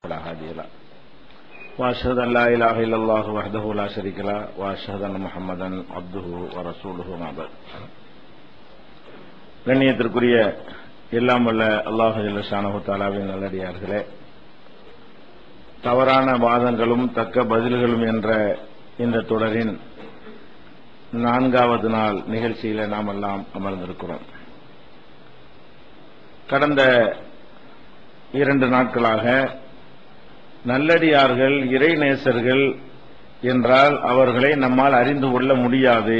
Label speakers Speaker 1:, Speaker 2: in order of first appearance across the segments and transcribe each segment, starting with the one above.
Speaker 1: ولا هادي له واشهد ان لا اله الا الله وحده لا شريك له واشهد ان محمدا عبده ورسوله ما بعد கண்ணியத்திற்குரிய எல்லாம் வல்ல அல்லாஹு ஜல்லஷானஹு தாலாவின் நல்லடியார்களே தவறான வாதங்களும் தக்க பதில்களும் என்ற இந்த தொடரின் நான்காவது நாள் நிகழ்ச்சியில நாம் எல்லாம் அமர்ந்திருக்கிறோம் கடந்த இரண்டு நாட்களாக நல்லடியார்கள் இறைநேசர்கள் என்றால் அவர்களை நம்மால் அறிந்து கொள்ள முடியாது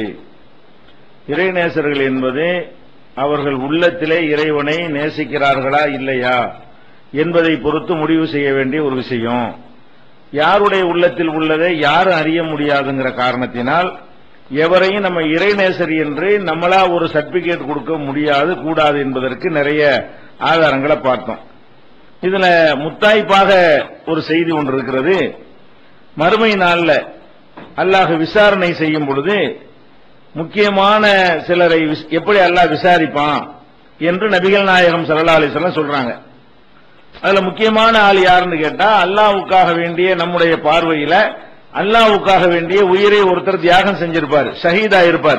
Speaker 1: இறைநேசர்கள் என்பது அவர்கள் உள்ளத்திலே இறைவனை நேசிக்கிறார்களா இல்லையா என்பதை பொறுத்து முடிவு செய்ய வேண்டிய ஒரு விஷயம் யாருடைய உள்ளத்தில் உள்ளதை யாரும் அறிய முடியாதுங்கிற காரணத்தினால் எவரையும் நம்ம இறைநேசர் என்று நம்மளா ஒரு சர்டிபிகேட் கொடுக்க முடியாது கூடாது என்பதற்கு நிறைய ஆதாரங்களை பார்த்தோம் இதுல முத்தாய்ப்பாக ஒரு செய்தி ஒன்று இருக்கிறது மறுமை நாள்ல அல்லாஹ் விசாரணை செய்யும் பொழுது முக்கியமான சிலரை விஸ்- எப்படி அல்லாஹ் விசாரிப்பான் என்று நபிகள் நாயகம் ஸல்லல்லாஹு அலைஹி வஸல்லம் சொல்றாங்க அதுல முக்கியமான ஆள் யாருன்னு கேட்டா அல்லாஹ்வுக்காக வேண்டிய நம்முடைய பார்வையில அல்லாஹ்வுக்காக வேண்டிய உயிரை ஒருத்தர் தியாகம் செஞ்சிருப்பார் ஷஹீதா இருப்பார்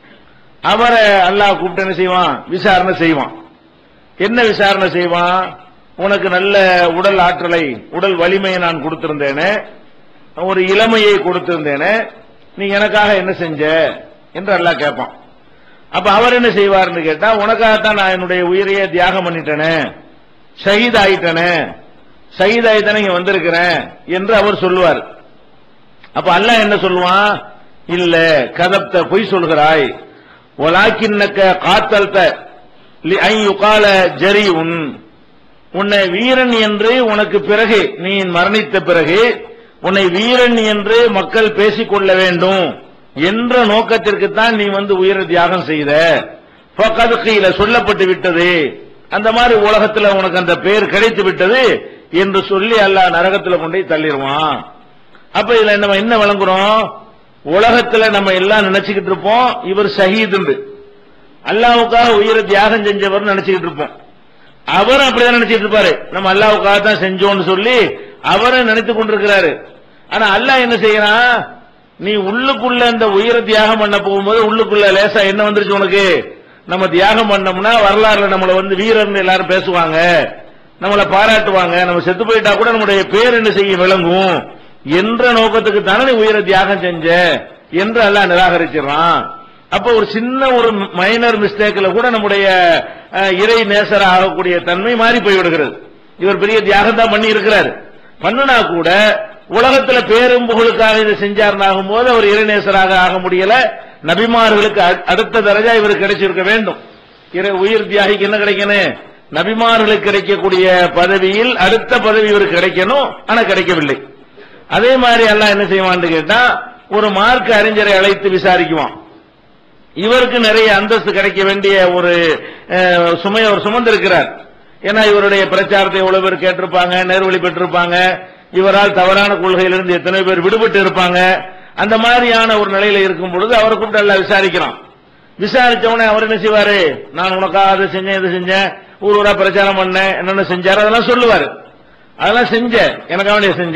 Speaker 1: அவரை அல்லாஹ் கூப்பிட்டு என்ன செய்வான் விசாரணை செய்வான் என்ன விசாரணை செய்வான் உனக்கு நல்ல உடல் ஆற்றலை உடல் வலிமையை நான் கொடுத்திருந்தேனே ஒரு இளமையை கொடுத்திருந்தேனே நீ எனக்காக என்ன செஞ்ச என்று அல்லாஹ் கேட்பான் அப்ப அவர் என்ன செய்வார்னு கேட்டா உனக்காகத்தான் நான் என்னுடைய உயிரையே தியாகம் பண்ணிட்டேனே ஷஹீத் ஆயிட்டனே ஷஹீத் ஆயிட்டனே இங்க வந்திருக்கிறேன் என்று அவர் சொல்லுவார் அப்ப அல்லாஹ் என்ன சொல்லுவான் இல்ல கதப்த பொய் சொல்கிறாய் ஒலாக்கின்னக்க காத்தல்த ஐ யுகால ஜரி உன் உன்னை வீரன் என்று உனக்கு பிறகு நீ மரணித்த பிறகு உன்னை வீரன் என்று மக்கள் பேசிக் கொள்ள வேண்டும் என்ற நோக்கத்திற்குத்தான் நீ வந்து உயிரை தியாகம் செய்த ஃபகத் கீழ சொல்லப்பட்டு விட்டது அந்த மாதிரி உலகத்துல உனக்கு அந்த பேர் கிடைத்து விட்டது என்று சொல்லி அல்லாஹ் நரகத்துல கொண்டு போய் தள்ளிடுவான் அப்ப இதுல நம்ம என்ன விளங்குறோம் உலகத்துல நம்ம எல்லாம் நினைச்சுக்கிட்டு இருப்போம் இவர் ஷஹீதுண்டு அல்லாவுக்காக உயிரை தியாகம் செஞ்சவர் நினைச்சுக்கிட்டு இருப்போம் அவர் அப்படிதான் நினைச்சிட்டு இருப்பாரு நம்ம அல்லாவுக்காக தான் செஞ்சோம்னு சொல்லி அவரை நினைத்துக் கொண்டிருக்கிறாரு ஆனா அல்லாஹ் என்ன செய்யறான் நீ உள்ளுக்குள்ள இந்த உயிரை தியாகம் பண்ண போகும்போது உள்ளுக்குள்ள லேசா என்ன வந்துருச்சு உனக்கு நம்ம தியாகம் பண்ணோம்னா வரலாறுல நம்மள வந்து வீரர்னு எல்லாரும் பேசுவாங்க நம்மள பாராட்டுவாங்க நம்ம செத்து போயிட்டா கூட நம்முடைய பேர் என்ன செய்ய விளங்கும் என்ற நோக்கத்துக்கு தானே நீ உயிரை தியாகம் செஞ்ச என்று அல்லாஹ் நிராகரிச்சிடறான் அப்ப ஒரு சின்ன ஒரு மைனர் மிஸ்டேக்ல கூட நம்முடைய அஹ், இறை நேசர் ஆகக்கூடிய தன்மை மாறி போய்விடுகிறது இவர் பெரிய தியாகம் தான் பண்ணி இருக்கிறார் பண்ணுனா கூட உலகத்துல பேரும் புகழுக்காக இதை செஞ்சார்னாகும் போது அவர் இறைநேசராக ஆக முடியல நபிமார்களுக்கு அ- அடுத்த தரஜா இவருக்கு கிடைச்சிருக்க வேண்டும் இறை உயிர் தியாகிக்கு என்ன கிடைக்கணும் நபிமார்களுக்கு கிடைக்கக்கூடிய பதவியில் அடுத்த பதவி இவருக்கு கிடைக்கணும் ஆனா கிடைக்கவில்லை அதே மாதிரி அல்லாஹ் என்ன செய்வான்னு கேட்டா ஒரு மார்க் அறிஞரை அழைத்து விசாரிக்குவான் இவருக்கு நிறைய அந்தஸ்து கிடைக்க வேண்டிய ஒரு அஹ், சுமையை அவர் சுமந்திருக்கிறார் ஏன்னா இவருடைய பிரச்சாரத்தை எவ்வளவு பேர் கேட்டிருப்பாங்க நேர்வழி பெற்றிருப்பாங்க இவரால் தவறான கொள்கையிலிருந்து எத்தனை பேர் விடுபட்டு இருப்பாங்க அந்த மாதிரியான ஒரு நிலையில இருக்கும் பொழுது அவரை கூப்பிட்டு எல்லாம் விசாரிக்கிறான் விசாரிச்ச உடனே அவர் என்ன செய்வாரு நான் உனக்காக அதை செஞ்சேன் இதை செஞ்சேன் ஊர் ஊரா பிரச்சாரம் பண்ணேன் என்னென்ன செஞ்சாரு அதெல்லாம் சொல்லுவாரு அதெல்லாம் செஞ்ச எனக்காக வேண்டிய செஞ்ச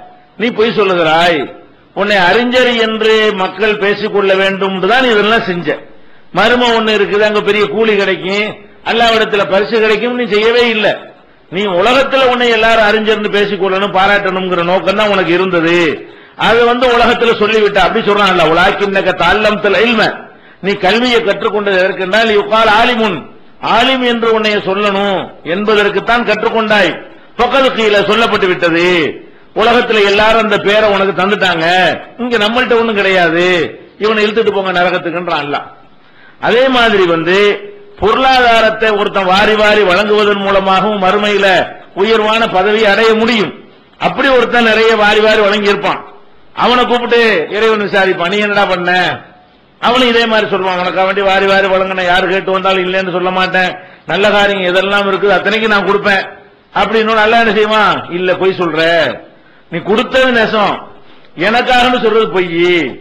Speaker 1: நீ பொய் சொல்லுகிறாய் உன்னை அறிஞர் என்று மக்கள் பேசிக்கொள்ள வேண்டும் தான் இதெல்லாம் செஞ்ச மர்மம் ஒண்ணு இருக்குது அங்க பெரிய கூலி கிடைக்கும் அல்லாவிடத்துல பரிசு கிடைக்கும் நீ செய்யவே இல்லை நீ உலகத்துல உன்னை எல்லாரும் அறிஞர்னு பேசிக்கொள்ளணும் பாராட்டணுங்கிற நோக்கம் தான் உனக்கு இருந்தது அது வந்து உலகத்துல சொல்லிவிட்ட அப்படி சொல்றான்ல உலாக்கின்னக தாழ்லம் இல்ம நீ கல்வியை கற்றுக்கொண்டது எதற்கென்றால் யுகால் ஆலிமுன் ஆலிம் என்று உன்னை சொல்லணும் என்பதற்குத்தான் கற்றுக்கொண்டாய் பக்கத்து கீழே சொல்லப்பட்டு விட்டது உலகத்துல எல்லாரும் அந்த பேரை உனக்கு தந்துட்டாங்க இங்க நம்மள்ட்ட ஒண்ணும் கிடையாது இவனை இழுத்துட்டு போங்க நரகத்துக்குன்றான் அல்லாஹ் அதே மாதிரி வந்து பொருளாதாரத்தை ஒருத்தன் வாரி வாரி வழங்குவதன் மூலமாகவும் மறுமையில உயர்வான பதவி அடைய முடியும் அப்படி ஒருத்தன் நிறைய வாரி வாரி வழங்கி இருப்பான் அவனை கூப்பிட்டு இறைவன் விசாரிப்பான் நீ என்னடா பண்ண அவனும் இதே மாதிரி சொல்லுவான் உனக்கு வேண்டி வாரி வாரி வழங்கின யாரு கேட்டு வந்தாலும் இல்லைன்னு சொல்ல மாட்டேன் நல்ல காரியம் எதெல்லாம் இருக்குது அத்தனைக்கு நான் கொடுப்பேன் அப்படின்னு நல்லா என்ன செய்வான் இல்ல பொய் சொல்ற நீ கொடுத்தது நெசம் எனக்காகன்னு சொல்றது பொய்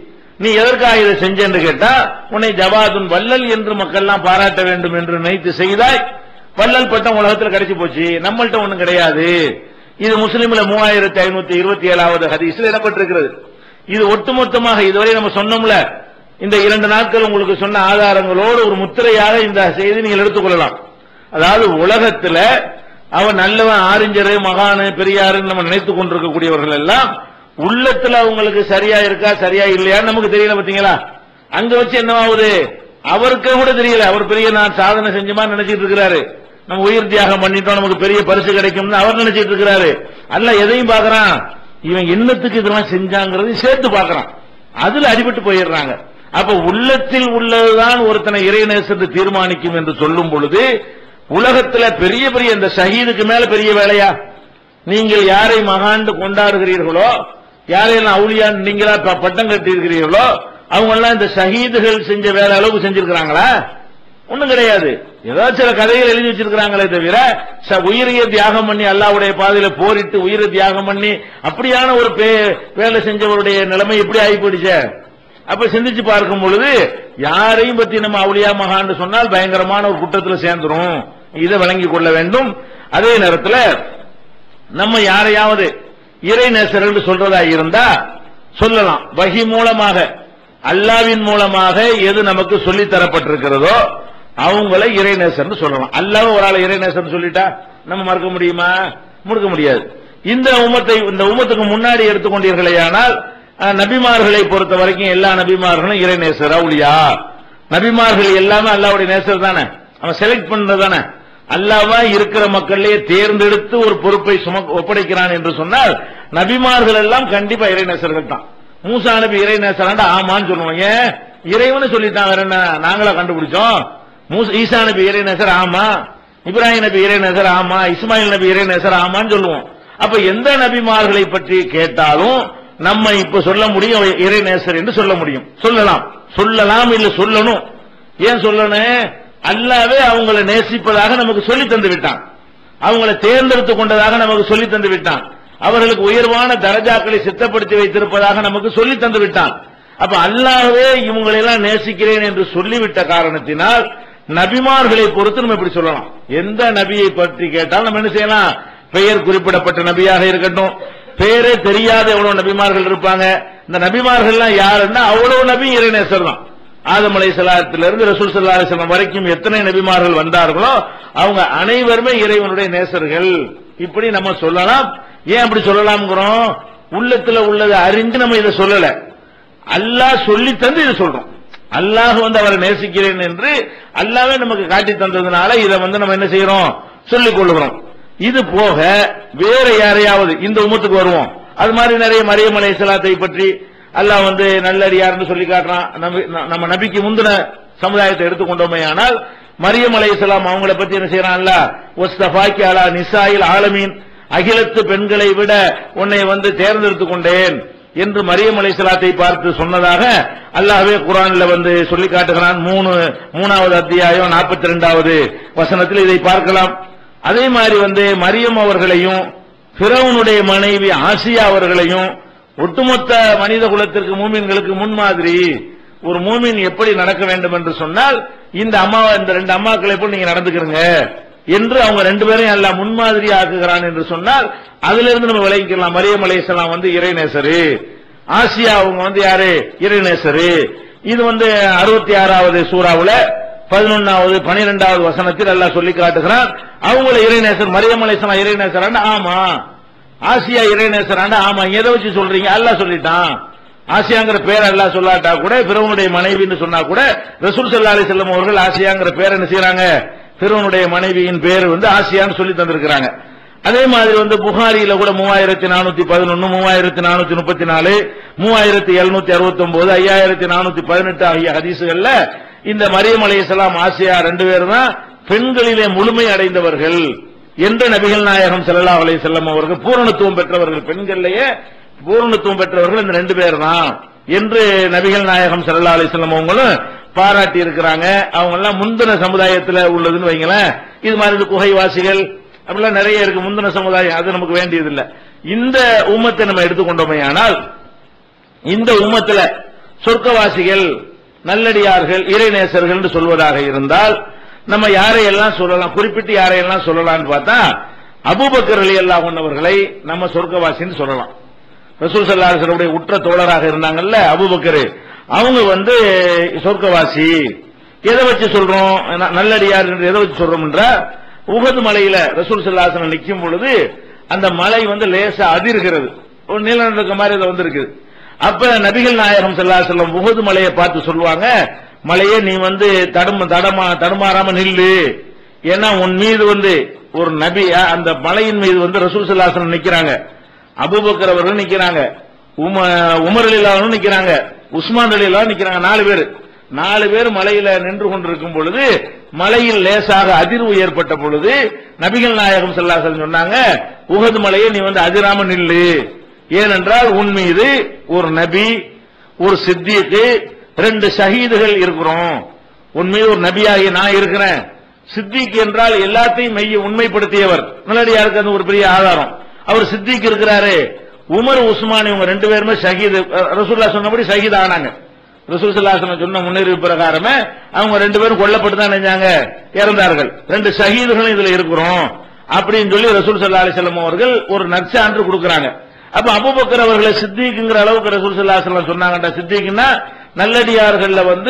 Speaker 1: நீ எதற்காக இதை செஞ்சேன்னு கேட்டா உன்னை ஜவாதுன் வள்ளல் என்று மக்கள்லாம் பாராட்ட வேண்டும் என்று நினைத்து செய்தாய் வள்ளல் பட்டம் உலகத்தில் கிடைச்சு போச்சு நம்மள்ட்ட ஒண்ணும் கிடையாது இது முஸ்லிம்ல மூவாயிரத்தி ஐநூத்தி இருபத்தி ஏழாவது ஹதீஸில் இடம்பெற்றிருக்கிறது இது ஒட்டுமொத்தமாக இதுவரை நம்ம சொன்னோம்ல இந்த இரண்டு நாட்கள் உங்களுக்கு சொன்ன ஆதாரங்களோடு ஒரு முத்திரையாக இந்த செய்தி நீங்கள் எடுத்துக்கொள்ளலாம் அதாவது உலகத்துல அவன் நல்லவன் ஆரிஞ்சரு மகானு பெரியாருன்னு நம்ம நினைத்துக் கொண்டிருக்கக்கூடியவர்கள் எல்லாம் உள்ளத்துல அவங்களுக்கு சரியா இருக்கா சரியா இல்லையான்னு நமக்கு தெரியல பாத்தீங்களா அங்க வச்சு என்னவாகுது அவருக்கு கூட தெரியல அவர் பெரிய நான் சாதனை செஞ்சமா நினைச்சிட்டு இருக்கிறாரு நம்ம உயிர் தியாகம் பண்ணிட்டோம் நமக்கு பெரிய பரிசு கிடைக்கும்னு அவர் நினைச்சிட்டு இருக்கிறாரு அல்ல எதையும் பார்க்கறான் இவன் என்னத்துக்கு இதெல்லாம் செஞ்சாங்கிறது சேர்த்து பார்க்கறான் அதுல அடிபட்டு போயிடுறாங்க அப்ப உள்ளத்தில் உள்ளதுதான் ஒருத்தனை இறைநேசத்தை தீர்மானிக்கும் என்று சொல்லும் பொழுது உலகத்துல பெரிய பெரிய இந்த ஷஹீதுக்கு மேல பெரிய வேலையா நீங்கள் யாரை மகாண்டு கொண்டாடுகிறீர்களோ யாரையெல்லாம் அவுளியான் நீங்களா ப- பட்டம் கட்டியிருக்கிறீர்களோ அவங்க எல்லாம் இந்த ஷஹீதுகள் செஞ்ச வேலை அளவுக்கு செஞ்சிருக்கிறாங்களா ஒண்ணும் கிடையாது ஏதோ சில கதைகள் எழுதி வச்சிருக்கிறாங்களே தவிர ச- உயிரையே தியாகம் பண்ணி அல்லாவுடைய பாதையில போரிட்டு உயிரை தியாகம் பண்ணி அப்படியான ஒரு பே- வேலை செஞ்சவருடைய நிலைமை எப்படி ஆகி போயிடுச்சே அப்ப சிந்திச்சு பார்க்கும் பொழுது யாரையும் பத்தி நம்ம அவுளியா மகான்னு சொன்னால் பயங்கரமான ஒரு குற்றத்துல சேர்ந்துரும் இதை விளங்கிக் கொள்ள வேண்டும் அதே நேரத்தில் நம்ம யாரையாவது இறை நேசர்கள் சொல்றதா இருந்தா சொல்லலாம் வகி மூலமாக அல்லாவின் மூலமாக எது நமக்கு சொல்லித் தரப்பட்டிருக்கிறதோ அவங்களை இறைநேசர்னு சொல்லலாம் அல்லாஹ் ஒரு ஆளை இறைநேசர்னு சொல்லிட்டா நம்ம மறக்க முடியுமா மறுக்க முடியாது இந்த உமத்தை இந்த உமத்துக்கு முன்னாடி எடுத்துக்கொண்டீர்களேயானால் அஹ், நபிமார்களை பொறுத்த வரைக்கும் எல்லா நபிமார்களும் இறைநேசர் அவுளியா நபிமார்கள் எல்லாமே அல்லாவுடைய நேசர் தானே அவன் செலக்ட் பண்றது தானே அல்லாவா இருக்கிற மக்களே தேர்ந்தெடுத்து ஒரு பொறுப்பை சும ஒப்படைக்கிறான் என்று சொன்னால் நபிமார்கள் எல்லாம் கண்டிப்பா இறைநேசர்கள் தான் மூசா நபி இறைநேசராண்டா ஆமான்னு சொல்லுவோம் ஏன் இறைவனு சொல்லிட்டான் வேற என்ன நாங்களா கண்டுபிடிச்சோம் மூசா ஈசா நபி இறைநேசர் ஆமா இப்ராஹிம் நபி இறைநேசர் ஆமா இஸ்மாயில் நபி இறைநேசர் ஆமான்னு சொல்லுவோம் அப்ப எந்த நபிமார்களை பற்றி கேட்டாலும் நம்ம இப்ப சொல்ல முடியும் இறைநேசர் என்று சொல்ல முடியும் சொல்லலாம் சொல்லலாம் இல்ல சொல்லணும் ஏன் சொல்லணும் அல்லாவே அவங்களை நேசிப்பதாக நமக்கு சொல்லி தந்து விட்டான் அவங்களை தேர்ந்தெடுத்து கொண்டதாக நமக்கு சொல்லி தந்து விட்டான் அவர்களுக்கு உயர்வான தரஜாக்களை சித்தப்படுத்தி வைத்திருப்பதாக நமக்கு சொல்லி தந்து விட்டான் அப்ப அல்லாஹ்வே இவங்களை எல்லாம் நேசிக்கிறேன் என்று சொல்லிவிட்ட காரணத்தினால் நபிமார்களை பொறுத்து நம்ம இப்படி சொல்லலாம் எந்த நபியை பற்றி கேட்டால் நம்ம என்ன செய்யலாம் பெயர் குறிப்பிடப்பட்ட நபியாக இருக்கட்டும் பேரே தெரியாத எவ்வளவு நபிமார்கள் இருப்பாங்க இந்த நபிமார்கள்லாம் யாருன்னா அவ்வளவு நபி இறைநேசர் தான் ஆதம் அலை இருந்து ரசூல் சல்லா அலிஸ்லாம் வரைக்கும் எத்தனை நபிமார்கள் வந்தார்களோ அவங்க அனைவருமே இறைவனுடைய நேசர்கள் இப்படி நம்ம சொல்லலாம் ஏன் அப்படி சொல்லலாம்ங்கிறோம் உள்ளத்துல உள்ளதை அறிஞ்சு நம்ம இதை சொல்லல அல்லாஹ் சொல்லி தந்து இதை சொல்றோம் அல்லாஹ் வந்து அவரை நேசிக்கிறேன் என்று அல்லாவே நமக்கு காட்டி தந்ததுனால இதை வந்து நம்ம என்ன செய்யறோம் சொல்லிக் கொள்ளுகிறோம் இது போக வேற யாரையாவது இந்த உமத்துக்கு வருவோம் அது மாதிரி நிறைய மரியம் அலை பற்றி அல்லாஹ் வந்து நல்லடியார்னு சொல்லி காட்டுறான் நபி- ந- நம்ம நபிக்கு முந்தின சமுதாயத்தை எடுத்துக்கொண்டோமே ஆனால் மரியம் அலை அவங்கள பத்தி என்ன செய்யறான்ல ஒஸ்தபாக்கி அலா நிசாயில் ஆலமீன் அகிலத்து பெண்களை விட உன்னை வந்து தேர்ந்தெடுத்துக் கொண்டேன் என்று மரியம் அலைசலாத்தை பார்த்து சொன்னதாக அல்லாஹ்வே குரான்ல வந்து சொல்லி காட்டுகிறான் மூணு மூணாவது அத்தியாயம் நாற்பத்தி ரெண்டாவது வசனத்தில் இதை பார்க்கலாம் அதே மாதிரி வந்து மரியம் அவர்களையும் பிறவனுடைய மனைவி ஆசியா அவர்களையும் ஒட்டுமொத்த மனித குலத்திற்கு மூமின்களுக்கு முன்மாதிரி ஒரு மூமின் எப்படி நடக்க வேண்டும் என்று சொன்னால் இந்த அம்மா இந்த ரெண்டு அம்மாக்களை போல் நீங்க நடந்துக்கிறங்க என்று அவங்க ரெண்டு பேரையும் எல்லாம் முன்மாதிரி ஆக்குகிறான் என்று சொன்னால் அதுல இருந்து நம்ம விளங்கிக்கலாம் மரியம் அலைஹிஸ்ஸலாம் வந்து இறைநேசரு ஆசியா அவங்க வந்து யாரு இறைநேசரு இது வந்து அறுபத்தி ஆறாவது சூறாவுல பதினொன்னாவது பனிரெண்டாவது வசனத்தில் எல்லாம் சொல்லி காட்டுகிறான் அவங்கள இறைநேசர் மரியம் அலைஹிஸ்ஸலாம் இறைநேசரான்னு ஆமா ஆசியா இறைநேசராண்டா ஆமா எதை வச்சு சொல்றீங்க அல்லாஹ் சொல்லிட்டான் ஆசியாங்கிற பேர் அல்லாஹ் சொல்லாட்டா கூட பிறவனுடைய மனைவின்னு சொன்னா கூட ரசூல் சல்லா அலி செல்லம் அவர்கள் ஆசியாங்கிற பேர் என்ன செய்யறாங்க பிறவனுடைய மனைவியின் பேர் வந்து ஆசியான்னு சொல்லி தந்திருக்கிறாங்க அதே மாதிரி வந்து புகாரியில கூட மூவாயிரத்தி நானூத்தி பதினொன்னு மூவாயிரத்தி நானூத்தி முப்பத்தி நாலு மூவாயிரத்தி எழுநூத்தி அறுபத்தி ஒன்பது ஐயாயிரத்தி நானூத்தி பதினெட்டு ஆகிய ஹதீசுகள்ல இந்த மரியம் அலைஹிஸ்ஸலாம் ஆசியா ரெண்டு பேரும் தான் பெண்களிலே முழுமை அடைந்தவர்கள் என்று நபிகள் நாயகம் ஸல்லல்லாஹு அலைஹி வஸல்லம் அவர்கள் பூரணத்துவம் பெற்றவர்கள் பெண்களிலேயே பூரணத்துவம் பெற்றவர்கள் இந்த ரெண்டு பேர் தான் என்று நபிகள் நாயகம் ஸல்லல்லாஹு அலைஹி வஸல்லம் அவங்களும் பாராட்டி இருக்கிறாங்க அவங்க எல்லாம் முந்தின சமுதாயத்துல உள்ளதுன்னு வைங்களேன் இது மாதிரி இந்த குகைவாசிகள் அப்படிலாம் நிறைய இருக்கு முந்தின சமுதாயம் அது நமக்கு வேண்டியதில்லை இந்த உம்மத்தை நம்ம எடுத்துக்கொண்டோமே ஆனால் இந்த உம்மத்துல சொர்க்கவாசிகள் நல்லடியார்கள் இறைநேசர்கள் என்று சொல்வதாக இருந்தால் நம்ம யாரையெல்லாம் சொல்லலாம் குறிப்பிட்டு யாரையெல்லாம் சொல்லலாம்னு பார்த்தா அபூபக்கர் அலி அல்லாஹ் அவர்களை நம்ம சொர்க்கவாசின்னு சொல்லலாம் ரசூல் சல்லாஹருடைய உற்ற தோழராக இருந்தாங்கல்ல அபூபக்கர் அவங்க வந்து சொர்க்கவாசி எதை வச்சு சொல்றோம் ந- நல்லடியார் என்று எதை வச்சு சொல்றோம்ன்றா உகது மலையில ரசூல் சல்லாசனம் நிற்கும் பொழுது அந்த மலை வந்து லேசா அதிர்கிறது ஒரு நிலநடுக்க மாதிரி இது வந்திருக்குது அப்ப நபிகள் நாயகம் செல்லம் உகது மலையை பார்த்து சொல்லுவாங்க மலையே நீ வந்து தடும தடமா தடுமாறாம நில்லு ஏன்னா உன் மீது வந்து ஒரு நபி அஹ், அந்த மலையின் மீது வந்து ரசூல் சல்லாசனம் நிக்கிறாங்க அபூபக்கர் அவர்கள் நிக்கிறாங்க உம உமர் அலிலாவும் நிக்கிறாங்க உஸ்மான் அலிலாவும் நிக்கிறாங்க நாலு பேர் நாலு பேர் மலையில நின்று கொண்டிருக்கும் பொழுது மலையில் லேசாக அதிர்வு ஏற்பட்ட பொழுது நபிகள் நாயகம் ஸல்லல்லாஹு சொன்னாங்க உகது மலையை நீ வந்து அதிராம நில்லு ஏனென்றால் உன் மீது ஒரு நபி ஒரு சித்திக்கு ரெண்டு ஷஹீதுகள் இருக்கிறோம் உன் மீது ஒரு நபியாகி நான் இருக்கிறேன் சித்திக் என்றால் எல்லாத்தையும் மெய்ய உண்மைப்படுத்தியவர் நல்லடியாருக்கு அது ஒரு பெரிய ஆதாரம் அவர் சித்திக் இருக்கிறாரு உமர் உஸ்மான் இவங்க ரெண்டு பேருமே ஷஹீது ரசூல்லா சொன்னபடி ஷஹீத் ஆனாங்க ரசூல் சல்லாசனம் சொன்ன முன்னறிவு பிரகாரமே அவங்க ரெண்டு பேரும் கொல்லப்பட்டு தான் நினைஞ்சாங்க இறந்தார்கள் ரெண்டு ஷஹீதுகளும் இதுல இருக்கிறோம் அப்படின்னு சொல்லி ரசூல் சல்லா அலிசல்லம் அவர்கள் ஒரு நற்சான்று கொடுக்கறாங்க அப்ப அபுபக்கர் அவர்களை சித்திக்குங்கிற அளவுக்கு ரசூல் சல்லா அலிசல்லம் சொன்னாங்கடா சித்திக்குன்னா நல்லடியார்கள்ல வந்து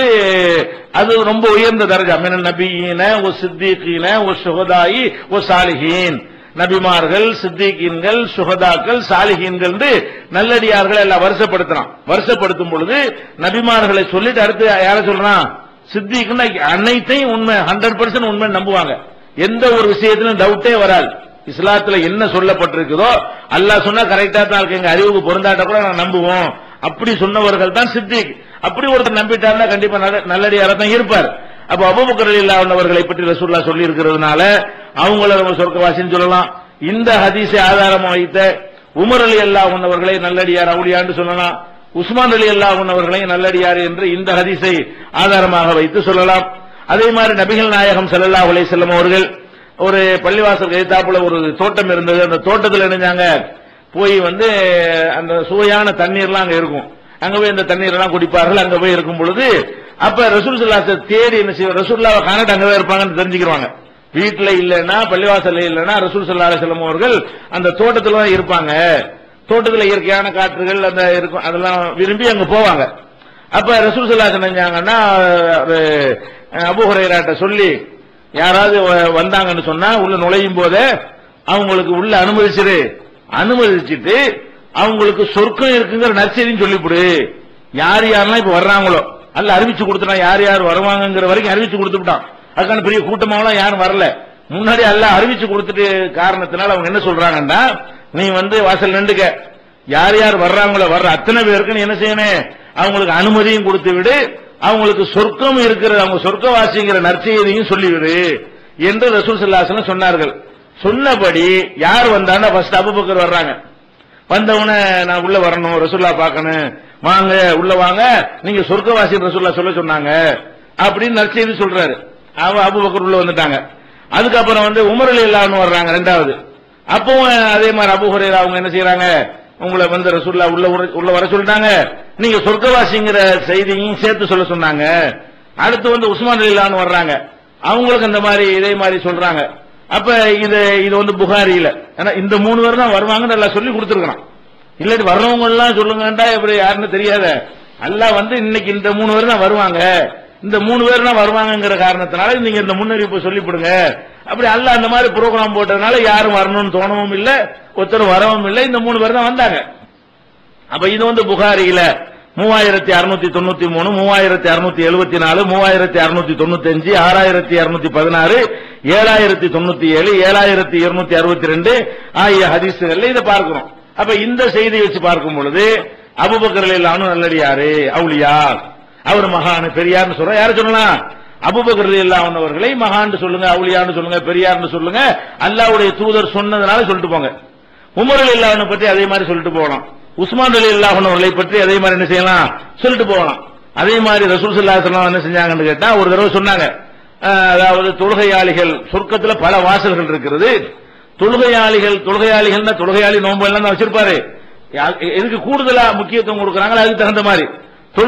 Speaker 1: அது ரொம்ப உயர்ந்த தரஜா மின நபியின ஒ சித்திகீன ஒ சுகதாயி ஒ சாலிஹீன் நபிமார்கள் சித்திகீன்கள் சுகதாக்கள் சாலிஹீன்கள் என்று நல்லடியார்களை எல்லாம் வருஷப்படுத்துறான் வருஷப்படுத்தும் பொழுது நபிமார்களை சொல்லிட்டு அடுத்து யார சொல்றான் சித்திக்குன்னா அனைத்தையும் உண்மை ஹண்ட்ரட் பர்சன்ட் உண்மை நம்புவாங்க எந்த ஒரு விஷயத்திலும் டவுட்டே வராது இஸ்லாத்துல என்ன சொல்லப்பட்டிருக்குதோ அல்லாஹ் சொன்னா கரெக்டா தான் இருக்கு எங்க அறிவுக்கு பொருந்தாட்ட கூட நான் நம்புவோம் அப்படி சொன்னவர்கள் தான் சித்திக் அப்படி ஒருத்தர் நம்பிட்டாருன்னா கண்டிப்பா நல்ல- நல்லடியாரா தான் இருப்பார் அப்ப அபுபக்கர் அவர்களை பற்றி ரசூல்லா சொல்லி இருக்கிறதுனால அவங்கள நம்ம சொர்க்கவாசின்னு சொல்லலாம் இந்த ஹதீஸை ஆதாரமா வைத்த உமர் அலி அல்லாஹ் அவர்களை நல்லடியார் அவுளியான்னு சொல்லலாம் உஸ்மான் அலி அல்லாஹ் அவர்களையும் நல்லடியார் என்று இந்த ஹதீஸை ஆதாரமாக வைத்து சொல்லலாம் அதே மாதிரி நபிகள் நாயகம் ஸல்லல்லாஹு அலைஹி வஸல்லம் அவர்கள் ஒரு பள்ளிவாசல் எதிர்த்தாப்புல ஒரு தோட்டம் இருந்தது அந்த தோட்டத்தில் இணைஞ்சாங்க போய் வந்து அந்த சுவையான தண்ணீர்லாம் அங்க இருக்கும் அங்க போய் அந்த தண்ணீர் எல்லாம் குடிப்பார்கள் அங்க போய் இருக்கும் பொழுது அப்ப ரசூல் சல்லாச தேடி என்ன செய்வார் ரசூல்லாவை காணட்டு அங்கதான் இருப்பாங்கன்னு தெரிஞ்சுக்கிடுவாங்க வீட்டுல இல்லைன்னா பள்ளிவாசல்ல இல்லைன்னா ரசூல் சல்லா அலிஸ்லாம் அவர்கள் அந்த தோட்டத்துல தான் இருப்பாங்க தோட்டத்துல இயற்கையான காற்றுகள் அந்த இருக்கும் அதெல்லாம் விரும்பி அங்க போவாங்க அப்ப ரசூல் சல்லா செஞ்சாங்கன்னா அபு ஹுரைராட்ட சொல்லி யாராவது வ- வந்தாங்கன்னு சொன்னா உள்ள நுழையும் போதே அவங்களுக்கு உள்ள அனுமதிச்சிரு அனுமதிச்சிட்டு அவங்களுக்கு சொர்க்கம் இருக்குங்கிற நற்செய்தின்னு சொல்லிவிடு யார் யாரெல்லாம் இப்ப வர்றாங்களோ அல்ல அறிவிச்சு கொடுத்துட்டான் யார் யார் வருவாங்கங்கிற வரைக்கும் அறிவிச்சு கொடுத்துட்டான் அதுக்கான பெரிய கூட்டமாவெல்லாம் யாரும் வரல முன்னாடி அல்ல அறிவிச்சு கொடுத்துட்டு காரணத்தினால அவங்க என்ன சொல்றாங்கன்னா நீ வந்து வாசல் நின்றுக்க யார் யார் வர்றாங்களோ வர்ற அத்தனை பேருக்கு நீ என்ன செய்யணும் அவங்களுக்கு அனுமதியும் கொடுத்து விடு அவங்களுக்கு சொர்க்கம் இருக்கிற அவங்க சொர்க்கவாசிங்கிற நற்செய்தியும் சொல்லிவிடு என்று ரசூல் சல்லாசனம் சொன்னார்கள் சொன்னபடி யார் வந்தான்னா ஃபர்ஸ்ட் அபுபக்கர் வர்றாங்க வந்தவன நான் உள்ள வரணும் ரசூல்லா பார்க்கணும் வாங்க உள்ள வாங்க நீங்க சொர்க்கவாசி ரசூல்லா சொல்ல சொன்னாங்க அப்படின்னு நற்செய்தி சொல்றாரு அவ அபுபக்கர் உள்ள வந்துட்டாங்க அதுக்கப்புறம் வந்து உமர் அலி அல்லாஹ்னு வர்றாங்க ரெண்டாவது அப்பவும் அதே மாதிரி அபு ஹுரைரா அவங்க என்ன செய்யறாங்க உங்களை வந்து ரசூல்லா உள்ள உர- உள்ள வர சொல்லிட்டாங்க நீங்க சொர்க்கவாசிங்கிற செய்தியும் சேர்த்து சொல்ல சொன்னாங்க அடுத்து வந்து உஸ்மான் அலிலான்னு வர்றாங்க அவங்களுக்கு அந்த மாதிரி இதே மாதிரி சொல்றாங்க அப்ப இது இது வந்து புகாரியில ஏன்னா இந்த மூணு பேர் தான் வருவாங்கன்னு எல்லாம் சொல்லி கொடுத்துருக்கான் இல்லாட்டி வர்றவங்க எல்லாம் சொல்லுங்கண்டா எப்படி யாருன்னு தெரியாத அல்லாஹ் வந்து இன்னைக்கு இந்த மூணு பேர் தான் வருவாங்க இந்த மூணு பேர் தான் வருவாங்கங்கிற காரணத்தினால நீங்க இந்த முன்னறிவிப்பு சொல்லிவிடுங்க அப்படி அல்லாஹ் அந்த மாதிரி ப்ரோக்ராம் போட்டதுனால யாரும் வரணும்னு தோணவும் இல்ல ஒருத்தர் வரவும் இல்லை இந்த மூணு பேர் தான் வந்தாங்க அப்ப இது வந்து புகாரியில மூவாயிரத்தி அறுநூத்தி தொண்ணூத்தி மூணு மூவாயிரத்தி அறுநூத்தி எழுபத்தி நாலு மூவாயிரத்தி அறுநூத்தி தொண்ணூத்தி அஞ்சு ஆறாயிரத்தி அறுநூத்தி பதினாறு ஏழாயிரத்தி தொண்ணூத்தி ஏழு ஏழாயிரத்தி இருநூத்தி அறுபத்தி ரெண்டு ஆகிய ஹதீசுகள்ல இதை பார்க்கிறோம் அப்ப இந்த செய்தியை வச்சு பார்க்கும் பொழுது அபுபக்கர் இல்லாம நல்லடியாரு அவுலியா அவர் மகான் பெரியார்னு சொல்ற யாரு சொல்லலாம் அபுபக்கர் இல்லாமவர்களை மகான்னு சொல்லுங்க அவுலியான்னு சொல்லுங்க பெரியார்னு சொல்லுங்க அல்லாவுடைய தூதர் சொன்னதுனால சொல்லிட்டு போங்க உமர் அலி அல்லாஹ்வை பற்றி அதே மாதிரி சொல்லிட்டு போகலாம் உஸ்மான் அலி அல்லாஹ்வை பற்றி அதே மாதிரி என்ன செய்யலாம் சொல்லிட்டு போகலாம் அதே மாதிரி ரசூல் ஸல்லல்லாஹு அலைஹி வஸல்லம் என்ன செஞ்சாங்கன்னு கேட்டா ஒரு தடவை சொன்னாங்க அஹ், அதாவது தொழுகையாளிகள் சொர்க்கத்துல பல வாசல்கள் இருக்கிறது தொழுகையாளிகள் தொழுகையாளிகள் தொழுகையாளி நோன்பு எல்லாம் தான் வச்சிருப்பாரு யா- எதுக்கு கூடுதலா முக்கியத்துவம் கொடுக்கறாங்களோ அதுக்கு தகுந்த மாதிரி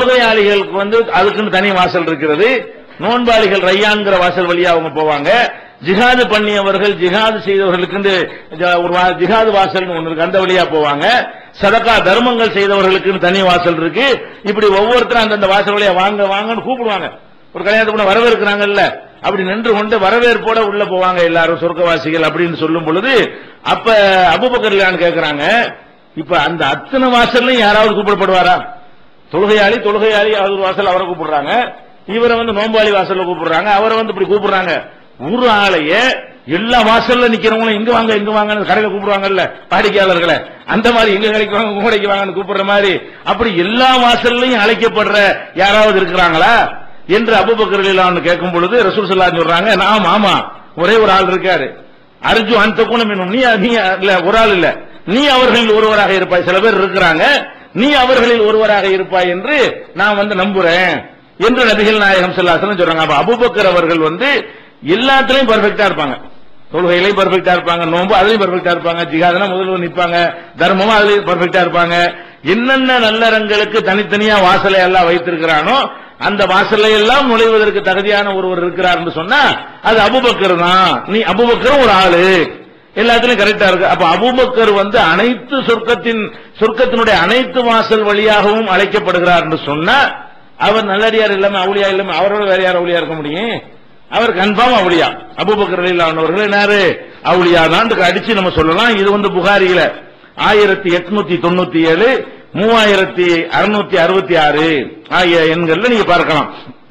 Speaker 1: தொழுகையாளிகளுக்கு வந்து அதுக்குன்னு தனி வாசல் இருக்கிறது நோன்பாளிகள் ரையான்கிற வாசல் வழியா அவங்க போவாங்க ஜிஹாது பண்ணியவர்கள் ஜிஹாது செய்தவர்களுக்கு ஒரு வா- ஜிஹாது வாசல் ஒன்று இருக்கு அந்த வழியா போவாங்க சதக்கா தர்மங்கள் செய்தவர்களுக்குன்னு தனி வாசல் இருக்கு இப்படி ஒவ்வொருத்தரும் அந்தந்த வாசல் வழியா வாங்க வாங்கன்னு கூப்பிடுவாங்க ஒரு கல்யாணத்துக்கு வரவேற்கிறாங்கல்ல அப்படி நின்று கொண்டு வரவேற்போட உள்ள போவாங்க எல்லாரும் சொர்க்கவாசிகள் அப்படின்னு சொல்லும் பொழுது அப்ப அபுபக்கர்லான்னு கேக்குறாங்க இப்ப அந்த அத்தனை வாசல்லையும் யாராவது கூப்பிடப்படுவாரா தொழுகையாளி தொழுகையாளி அவர் வாசல் அவரை கூப்பிடுறாங்க இவரை வந்து நோம்பாளி வாசல்ல கூப்பிடுறாங்க அவரை வந்து இப்படி கூப்பிடுறாங்க ஒரு ஆளைய எல்லா வாசல்ல நிக்கிறவங்களும் இங்க வாங்க இங்க வாங்கன்னு கடையில கூப்பிடுவாங்கல்ல வாடிக்கையாளர்களை அந்த மாதிரி எங்க கடைக்கு வாங்க உங்க கடைக்கு வாங்கன்னு கூப்பிடுற மாதிரி அப்படி எல்லா வாசல்லையும் அழைக்கப்படுற யாராவது இருக்கிறாங்களா என்று அபுபக்கரில் கேட்கும் பொழுது ரசூல் ஸல்லல்லாஹு அலைஹி சொல்றாங்க ஆமா ஆமா ஒரே ஒரு ஆள் இருக்காரு அர்ஜு அந்த குணமினும் நீ நீ இல்ல ஒரு ஆள் இல்ல நீ அவர்களில் ஒருவராக இருப்பாய் சில பேர் இருக்கிறாங்க நீ அவர்களில் ஒருவராக இருப்பாய் என்று நான் வந்து நம்புறேன் என்று நபிகள் நாயகம் ஸல்லல்லாஹு சொல்றாங்க அப்ப அபூபக்கர் அவர்கள் வந்து எல்லாத்துலயும் பர்ஃபெக்ட்டா இருப்பாங்க தொழுகையிலையும் பர்ஃபெக்ட்டா இருப்பாங்க நோன்பு அதுலயும் பர்ஃபெக்ட்டா இருப்பாங்க ஜிகாதனா முதல்ல நிப்பாங்க தர்மமும் அதுலயும் பர்ஃபெக்ட்டா இருப்பாங்க என்னென்ன நல்லறங்களுக்கு தனித்தனியா வாசலை எல்லாம் வைத்திருக்கிறானோ அந்த வாசலை எல்லாம் நுழைவதற்கு தகுதியான ஒருவர் இருக்கிறார் என்று சொன்னா அது அபுபக்கர் தான் நீ அபுபக்கர் ஒரு ஆளு எல்லாத்துலயும் கரெக்டா இருக்கு அப்ப அபூபக்கர் வந்து அனைத்து சொர்க்கத்தின் சொர்க்கத்தினுடைய அனைத்து வாசல் வழியாகவும் அழைக்கப்படுகிறார் என்று சொன்னா அவர் நல்லடியார் இல்லாம அவுளியா இல்லாம அவரோட வேற யார் அவுளியா இருக்க முடியும் அவர் கன்ஃபார்ம் அவுளியா அபூபக்கர் அவர்கள் என்னாரு அவுளியா தான் அடிச்சு நம்ம சொல்லலாம் இது வந்து புகாரியில ஆயிரத்தி எட்நூத்தி தொண்ணூத்தி ஏழு மூவாயிரத்தி அறுநூத்தி அறுபத்தி ஆறு ஆகிய எண்கள்ல நீங்க பார்க்கலாம்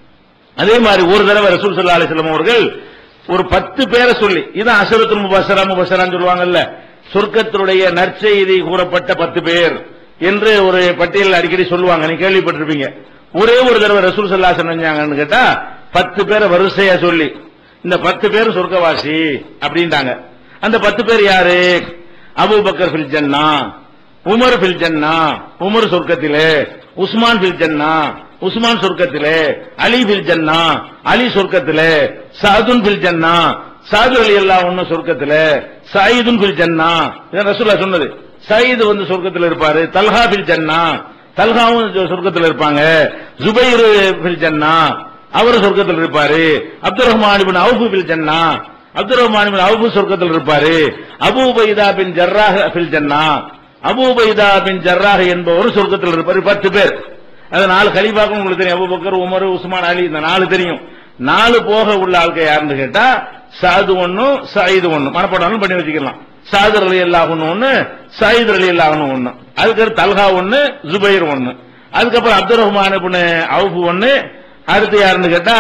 Speaker 1: அதே மாதிரி ஒரு தடவை ரசூல் சல்லா அலிஸ்லாம் அவர்கள் ஒரு பத்து பேரை சொல்லி இதான் அசரத்துல் முபசரா முபசரான்னு சொல்லுவாங்கல்ல சொர்க்கத்தினுடைய நற்செய்தி கூறப்பட்ட பத்து பேர் என்று ஒரு பட்டியல் அடிக்கடி சொல்லுவாங்க நீ கேள்விப்பட்டிருப்பீங்க ஒரே ஒரு தடவை ரசூல் சல்லா செஞ்சாங்கன்னு கேட்டா பத்து பேரை வரிசையா சொல்லி இந்த பத்து பேர் சொர்க்கவாசி அப்படின்ட்டாங்க அந்த பத்து பேர் யாரு அபூபக்கர் ஃபில் ஜன்னா உமர் ஃபில் ஜன்னா உமர் சொர்க்கத்திலே உஸ்மான் ஃபில் ஜன்னா உஸ்மான் சொர்க்கத்திலே அலி ஃபில் ஜன்னா அலி சொர்க்கத்திலே சாதுன் ஃபில் ஜன்னா சாது அலி எல்லாம் ஒண்ணு சொர்க்கத்திலே சயீதுன் ஃபில் ஜன்னா இதான் ரசூல்லா சொன்னது சயீது வந்து சொர்க்கத்தில் இருப்பாரு தல்ஹா ஃபில் ஜன்னா தல்ஹாவும் சொர்க்கத்தில் இருப்பாங்க ஜுபைர் ஃபில் ஜன்னா அவர் சொர்க்கத்தில் இருப்பாரு அப்துல் ரஹ்மான் இப்னு அவுஃப் ஃபில் ஜன்னா அப்துல் ரஹ்மான் இப்னு அவுஃப் சொர்க்கத்தில் இருப்பாரு அபூ உபைதா பின் ஜர்ராஹ் ஃபில் ஜன்னா அபூ உபைதா பின் ஜர்ராஹ் என்பவர் சொர்க்கத்தில் இருப்பாரு பத்து பேர் அது நாலு கலிபாக்கும் உங்களுக்கு தெரியும் அபூபக்கர் உமர் உஸ்மான் அலி இந்த நாலு தெரியும் நாலு போக உள்ள ஆட்கள் யாருன்னு கேட்டா சாது ஒண்ணு சயீது ஒண்ணு மனப்பாடம் பண்ணி வச்சுக்கலாம் சாது அலி அல்லாஹ்னு ஒண்ணு சயீத் அலி அல்லாஹ்னு ஒண்ணு அதுக்கப்புறம் தல்ஹா ஒண்ணு ஜுபைர் ஒண்ணு அதுக்கப்புறம் அப்துல் ரஹ்மான் இப்னு அவுஃப் ஒண்ணு அடுத்து யாருன்னு கேட்டா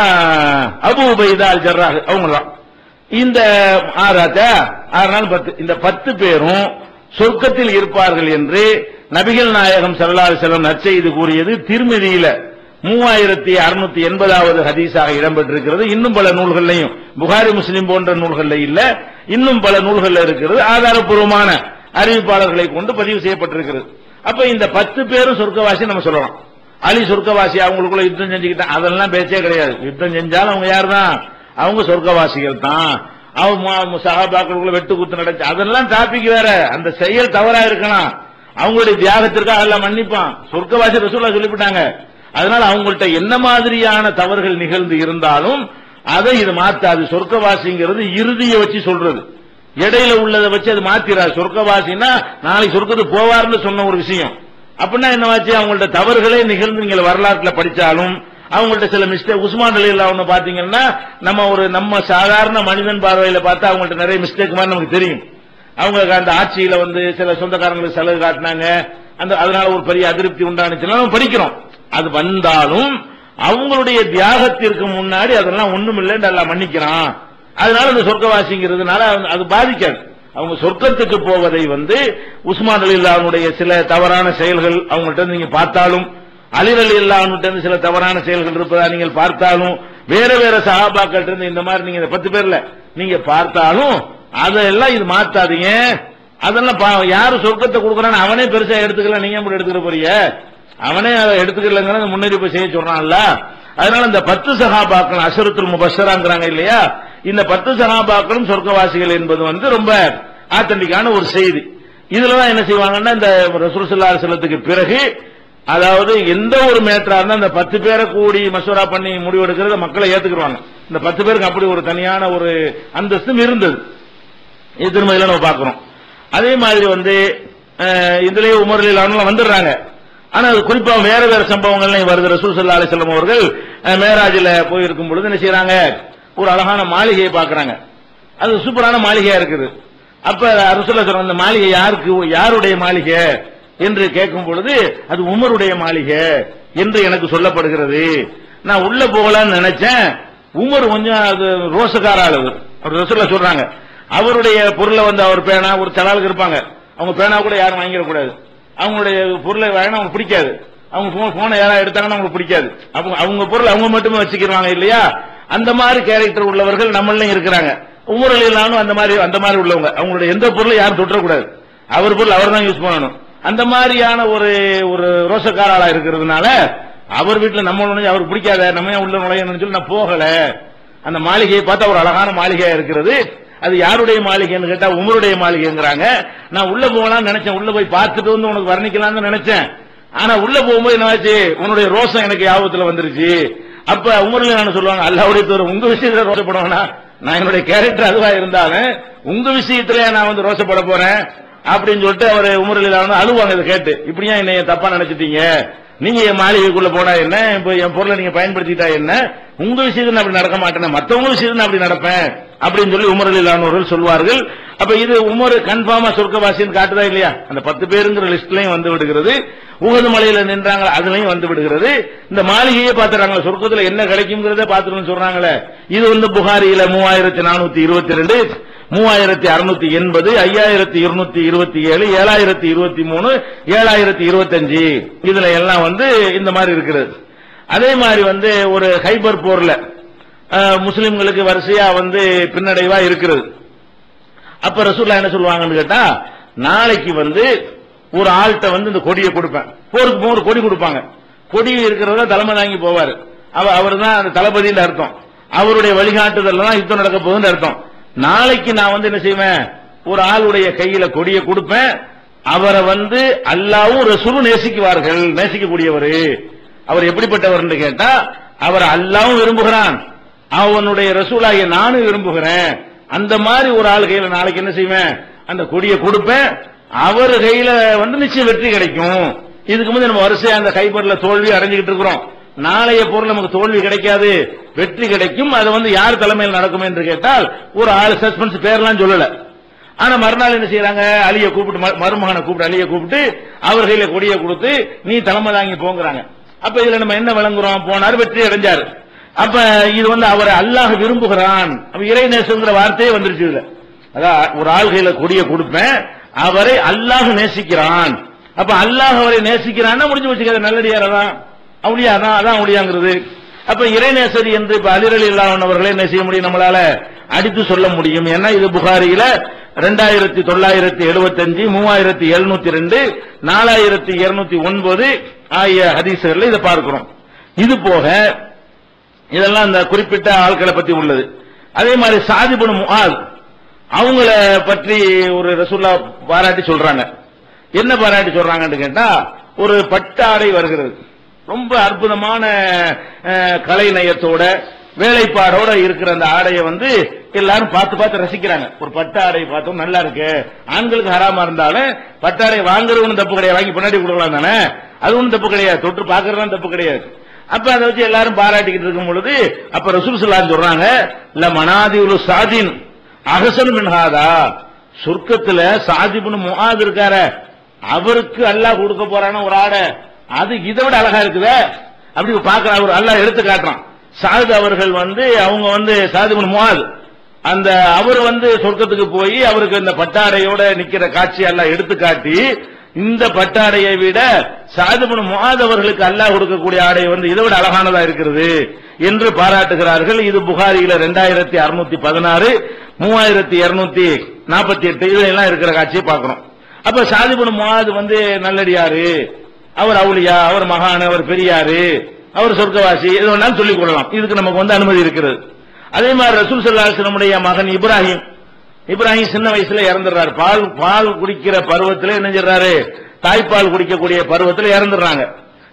Speaker 1: அபு உபைதா அல் ஜர்ராஹ் அவங்க தான் இந்த ஆறாச்சா ஆறு நாள் பத்து இந்த பத்து பேரும் சொர்க்கத்தில் இருப்பார்கள் என்று நபிகள் நாயகம் ஸல்லல்லாஹு அலைஹி வஸல்லம் நற்செய்தி கூறியது திருமதியில மூவாயிரத்தி அறுநூத்தி எண்பதாவது ஹதீஸாக இடம்பெற்றிருக்கிறது இன்னும் பல நூல்கள்லையும் புகாரி முஸ்லிம் போன்ற நூல்கள்ல இல்ல இன்னும் பல நூல்கள்ல இருக்கிறது ஆதாரப்பூர்வமான அறிவிப்பாளர்களை கொண்டு பதிவு செய்யப்பட்டிருக்கிறது அப்ப இந்த பத்து பேரும் சொர்க்கவாசி நம்ம சொல்லலாம் அலி சொர்க்கவாசி அவங்களுக்குள்ள யுத்தம் செஞ்சுக்கிட்டா அதெல்லாம் பேச்சே கிடையாது யுத்தம் செஞ்சாலும் அவங்க யார் தான் அவங்க சொர்க்கவாசிகள் தான் அவங்க சகாபாக்களுக்குள்ள வெட்டு குத்து நடச்சு அதெல்லாம் டாபிக் வேற அந்த செயல் தவறா இருக்கலாம் அவங்களுடைய தியாகத்திற்காக எல்லாம் மன்னிப்பான் சொர்க்கவாசி ரசூலா சொல்லிவிட்டாங்க அதனால அவங்கள்ட்ட என்ன மாதிரியான தவறுகள் நிகழ்ந்து இருந்தாலும் அதை இது மாத்தாது சொர்க்கவாசிங்கிறது இறுதியை வச்சு சொல்றது இடையில உள்ளதை வச்சு அது மாத்திராது சொர்க்கவாசின்னா நாளைக்கு சொர்க்கத்துக்கு போவார்னு சொன்ன ஒரு விஷயம் அப்படின்னா என்னவாச்சு அவங்கள்ட்ட தவறுகளே நிகழ்ந்து நீங்க வரலாற்றுல படிச்சாலும் அவங்கள்ட்ட சில மிஸ்டேக் உஸ்மான் அலியில் ஒண்ணு பாத்தீங்கன்னா நம்ம ஒரு நம்ம சாதாரண மனிதன் பார்வையில பார்த்தா அவங்கள்ட்ட நிறைய மிஸ்டேக் மாதிரி நமக்கு தெரியும் அவங்க அந்த ஆட்சியில வந்து சில சொந்தக்காரங்களுக்கு செலவு காட்டினாங்க அந்த அதனால ஒரு பெரிய அதிருப்தி உண்டானுச்சுன்னா நம்ம படிக்கிறோம் அது வந்தாலும் அவங்களுடைய தியாகத்திற்கு முன்னாடி அதெல்லாம் ஒண்ணும் இல்லைன்னு எல்லாம் மன்னிக்கிறான் அதனால அந்த சொர்க்கவாசிங்கிறதுனால அது பாதிக்காது அவங்க சொர்க்கத்துக்கு போவதை வந்து உஸ்மான் அலி அல்லாவுடைய சில தவறான செயல்கள் அவங்கள்ட்ட இருந்து நீங்க பார்த்தாலும் அலிர் அலி அல்லாவுட்ட இருந்து சில தவறான செயல்கள் இருப்பதா நீங்கள் பார்த்தாலும் வேற வேற சஹாபாக்கள் இருந்து இந்த மாதிரி நீங்க இந்த பத்து பேர்ல நீங்க பார்த்தாலும் அதெல்லாம் இது மாத்தாதீங்க அதெல்லாம் பா- யாரு சொர்க்கத்தை கொடுக்கறான்னு அவனே பெருசா எடுத்துக்கல நீங்க எப்படி எடுத்துக்கிற போறீங்க அவனே அதை எடுத்துக்கலங்கிற முன்னறிவிப்பு செய்ய சொல்றான்ல அதனால இந்த பத்து சகாபாக்கள் அசரத்துல் முபஷராங்கிறாங்க இல்லையா இந்த பத்து சகாபாக்களும் சொர்க்கவாசிகள் என்பது வந்து ரொம்ப ஆத்தன்டிக்கான ஒரு செய்தி இதுலதான் என்ன செய்வாங்கன்னா இந்த ரசூல் ஸல்லல்லாஹு அலைஹி வஸல்லத்துக்கு பிறகு அதாவது எந்த ஒரு மேட்டரா இருந்தா அந்த பத்து பேரை கூடி மசோரா பண்ணி முடிவெடுக்கிறத மக்களை ஏத்துக்குருவாங்க இந்த பத்து பேருக்கு அப்படி ஒரு தனியான ஒரு அந்தஸ்தும் இருந்தது இது திரும்ப இதுல நம்ம பார்க்கிறோம் அதே மாதிரி வந்து அஹ், இதுலயே உமர்லில் வந்துடுறாங்க ஆனா அது குறிப்பா வேற வேற சம்பவங்கள்லாம் வருது ரசூல் சல்லா அலிஸ்லாம் அவர்கள் அஹ், மேராஜில போயிருக்கும் பொழுது என்ன செய்யறாங்க ஒரு அழகான மாளிகையை பார்க்கறாங்க அது சூப்பரான மாளிகையா இருக்குது அப்ப ரசூல்லா சொல்றாங்க இந்த மாளிகை யாருக்கு யாருடைய மாளிகை என்று கேட்கும் பொழுது அது உமருடைய மாளிகை என்று எனக்கு சொல்லப்படுகிறது நான் உள்ள போகலாம்னு நினைச்சேன் உமர் கொஞ்சம் அது ரோசக்கார ஆளு அவர் ரசூல்லா சொல்றாங்க அவருடைய பொருளை வந்து அவர் பேனா ஒரு தலாளுக்கு இருப்பாங்க அவங்க பேனா கூட யாரும் வாங்கிடக்கூடாது அவங்களுடைய பொருளை வாங்கினா அவங்க பிடிக்காது அவங்க போன் போனை யாராவது எடுத்தாங்கன்னா அவங்களுக்கு பிடிக்காது அவங்க அவங்க பொருள் அவங்க மட்டுமே வச்சுக்கிறாங்க இல்லையா அந்த மாதிரி கேரக்டர் உள்ளவர்கள் நம்மளையும் இருக்கிறாங்க உமரலிலானும் அந்த மாதிரி அந்த மாதிரி உள்ளவங்க அவங்களுடைய எந்த பொருளை யாரும் தொட்டக்கூடாது அவர் பொருள் அவர் தான் யூஸ் பண்ணணும் அந்த மாதிரியான ஒரு ஒரு ரோசக்கார ஆளா இருக்கிறதுனால அவர் வீட்டுல நம்ம நுழைஞ்சு அவருக்கு பிடிக்காத நம்ம ஏன் உள்ள நுழையணும்னு சொல்லி நான் போகல அந்த மாளிகையை பார்த்தா ஒரு அழகான மாளிகையா இருக்கிறது அது யாருடைய மாளிகைன்னு கேட்டா உமருடைய மாளிகைங்கிறாங்க நான் உள்ள போகலாம்னு நினைச்சேன் உள்ள போய் பார்த்துட்டு வந்து உனக்கு வர்ணிக்கலாம்னு நினைச்சேன் ஆனா உள்ள போகும்போது என்ன ஆச்சு உன்னுடைய ரோசம் எனக்கு ஞாபகத்துல வந்துருச்சு அப்ப உமர்ல என்ன சொல்லுவாங்க அல்லாவுடைய தூரம் உங்க விஷயத்துல ரோசப்படுவேனா நான் என்னுடைய கேரக்டர் அதுவா இருந்தாலும் உங்க விஷயத்துல நான் வந்து ரோசப்பட போறேன் அப்படின்னு சொல்லிட்டு அவர் உமரில் வந்து அழுவாங்க இதை கேட்டு இப்படியா என்னைய தப்பா நினைச்சிட்டீங்க நீங்க என் மாளிகைக்குள்ள போனா என்ன இப்ப என் பொருளை நீங்க பயன்படுத்திட்டா என்ன உங்க விஷயத்துல நான் அப்படி நடக்க மாட்டேன் மத்தவங்க விஷயத்துல நான் அப்படி நடப்பேன் அப்படின்னு சொல்லி உமரில் சொல்வார்கள் அப்ப இது உமர் கன்ஃபார்மா சொர்க்கவாசின்னு காட்டுதா இல்லையா அந்த பத்து பேருங்கிற லிஸ்ட்லயும் வந்து விடுகிறது உகது மலையில நின்றாங்க அதுலயும் வந்து விடுகிறது இந்த மாளிகையே பாத்துறாங்க சொர்க்கத்துல என்ன கிடைக்குங்கிறத பாத்துருன்னு சொல்றாங்களே இது வந்து புகாரியில மூவாயிரத்தி நானூத்தி இருபத்தி ரெண்டு மூவாயிரத்தி அறுநூத்தி எண்பது ஐயாயிரத்தி இருநூத்தி இருபத்தி ஏழு ஏழாயிரத்தி இருபத்தி மூணு ஏழாயிரத்தி இருபத்தஞ்சு இதுல எல்லாம் வந்து இந்த மாதிரி இருக்கிறது அதே மாதிரி வந்து ஒரு ஹைபர் போர்ல அஹ், முஸ்லிம்களுக்கு வரிசையா வந்து பின்னடைவா இருக்கிறது அப்ப ரசூல்லா என்ன சொல்லுவாங்கன்னு கேட்டா நாளைக்கு வந்து ஒரு ஆள்கிட்ட வந்து இந்த கொடியை கொடுப்பேன் போருக்கு போக ஒரு கொடி கொடுப்பாங்க கொடி இருக்கிறவர தலைமை தாங்கி போவாரு அவர் அவர் தான் அந்த தளபதியின் அர்த்தம் அவருடைய வழிகாட்டுதல் தான் யுத்தம் நடக்க போகுதுன்னு அர்த்தம் நாளைக்கு நான் வந்து என்ன செய்வேன் ஒரு ஆளுடைய கையில கொடியை கொடுப்பேன் அவரை வந்து அல்லாவும் ரசூலும் நேசிக்குவார்கள் நேசிக்கக்கூடியவர் அவர் எப்படிப்பட்டவர் கேட்டா அவர் அல்லாவும் விரும்புகிறான் அவனுடைய ரசூலாகிய நானும் விரும்புகிறேன் அந்த மாதிரி ஒரு ஆள் கையில நாளைக்கு என்ன செய்வேன் அந்த கொடியை கொடுப்பேன் அவர் கையில வந்து நிச்சயம் வெற்றி கிடைக்கும் இதுக்கு முந்தைய நம்ம வரிசையா அந்த கைப்படல தோல்வி அடைஞ்சுக்கிட்டு இருக்கிறோம் நாளைய பொருள் நமக்கு தோல்வி கிடைக்காது வெற்றி கிடைக்கும் அது வந்து யார் தலைமையில் நடக்கும் என்று கேட்டால் ஒரு ஆள் சஸ்பென்ஸ் பேர்லாம் சொல்லல ஆனா மறுநாள் என்ன செய்யறாங்க அலிய கூப்பிட்டு ம- மருமகனை கூப்பிட்டு அலிய கூப்பிட்டு அவர் கையில கொடியை கொடுத்து நீ தலைமை தாங்கி போங்கிறாங்க அப்ப இதுல நம்ம என்ன விளங்குறோம் போனார் வெற்றி அடைஞ்சாரு அப்ப இது வந்து அவரை அல்லாஹ் விரும்புகிறான் அப்ப இறைநேசங்கிற வார்த்தையே வந்துருச்சு இதுல அதான் ஒரு ஆள் கையில கொடியை கொடுப்பேன் அவரை அல்லாஹ் நேசிக்கிறான் அப்ப அல்லாஹ் அவரை நேசிக்கிறான்னா முடிஞ்சு வச்சுக்கிறது நல்லடியார் தான் அவளியா தான் அதான் அவளியாங்கிறது அப்ப இறைநேசரி என்று இப்ப அதிரலி இல்லாதவர்களே என்ன செய்ய முடியும் நம்மளால அடித்து சொல்ல முடியும் ஏன்னா இது புகாரியில ரெண்டாயிரத்தி தொள்ளாயிரத்தி எழுபத்தஞ்சு மூவாயிரத்தி எழுநூத்தி ரெண்டு நாலாயிரத்தி இருநூத்தி ஒன்பது ஆகிய ஹதீசுகள்ல இதை பார்க்கிறோம் இது போக இதெல்லாம் அந்த குறிப்பிட்ட ஆட்களை பத்தி உள்ளது அதே மாதிரி சாதிபுன் முஆத் அவங்கள பற்றி ஒரு ரசூல்லா பாராட்டி சொல்றாங்க என்ன பாராட்டி சொல்றாங்கன்னு கேட்டா ஒரு பட்டாடை வருகிறது ரொம்ப அற்புதமான அஹ், கலை நயத்தோட வேலைப்பாடோட இருக்கிற அந்த ஆடையை வந்து எல்லாரும் பார்த்து பார்த்து ரசிக்கிறாங்க ஒரு பட்டு ஆடை பார்த்தோம் நல்லா இருக்கு ஆண்களுக்கு ஹராமா இருந்தாலும் பட்டாடை வாங்குறது ஒன்றும் தப்பு கிடையாது வாங்கி பின்னாடி கொடுக்கலாம் தானே அது ஒன்றும் தப்பு கிடையாது தொட்டு பார்க்கறதுலாம் தப்பு கிடையாது அப்ப அதை வச்சு எல்லாரும் பாராட்டிக்கிட்டு இருக்கும் பொழுது அப்ப ரசூல் ஸல்லல்லாஹு சொல்றாங்க இல்ல மனாதிவுல் சாதின் அகசன் மின்ஹாதா சொர்க்கத்துல சாதிபுன் முஆத் இருக்காரு அவருக்கு அல்லாஹ் கொடுக்க போறான ஒரு ஆடை அது இதை விட அழகா இருக்குதே அப்படி பாக்குற அவர் அல்லாஹ் எடுத்து காட்டுறான் சாது அவர்கள் வந்து அவங்க வந்து சாதிபுன் முஆத் அந்த அவர் வந்து சொர்க்கத்துக்கு போய் அவருக்கு இந்த பட்டாடையோட நிக்கிற காட்சி எல்லாம் எடுத்து காட்டி இந்த பட்டாடையை விட சாதுபுன் முஆத் அவர்களுக்கு அல்லாஹ் கொடுக்கக்கூடிய ஆடை வந்து இதை விட அழகானதா இருக்கிறது என்று பாராட்டுகிறார்கள் இது புகாரியில ரெண்டாயிரத்தி அறுநூத்தி பதினாறு மூவாயிரத்தி இருநூத்தி நாற்பத்தி எட்டு இதுல எல்லாம் இருக்கிற காட்சியை பார்க்கிறோம் அப்ப சாதிபுன் முஆத் வந்து நல்லடியாரு அவர் அவுலியா அவர் மகான் அவர் பெரியாரு அவர் சொர்க்கவாசி எது வேணாலும் சொல்லிக் கொள்ளலாம் இதுக்கு நமக்கு வந்து அனுமதி இருக்கிறது அதே மாதிரி ரசூல் சல்லாஹனுடைய மகன் இப்ராஹிம் இப்ராஹிம் சின்ன வயசுல இறந்துடுறாரு பால் பால் குடிக்கிற பருவத்துல என்ன செய்றாரு தாய்ப்பால் குடிக்கக்கூடிய பருவத்துல இறந்துடுறாங்க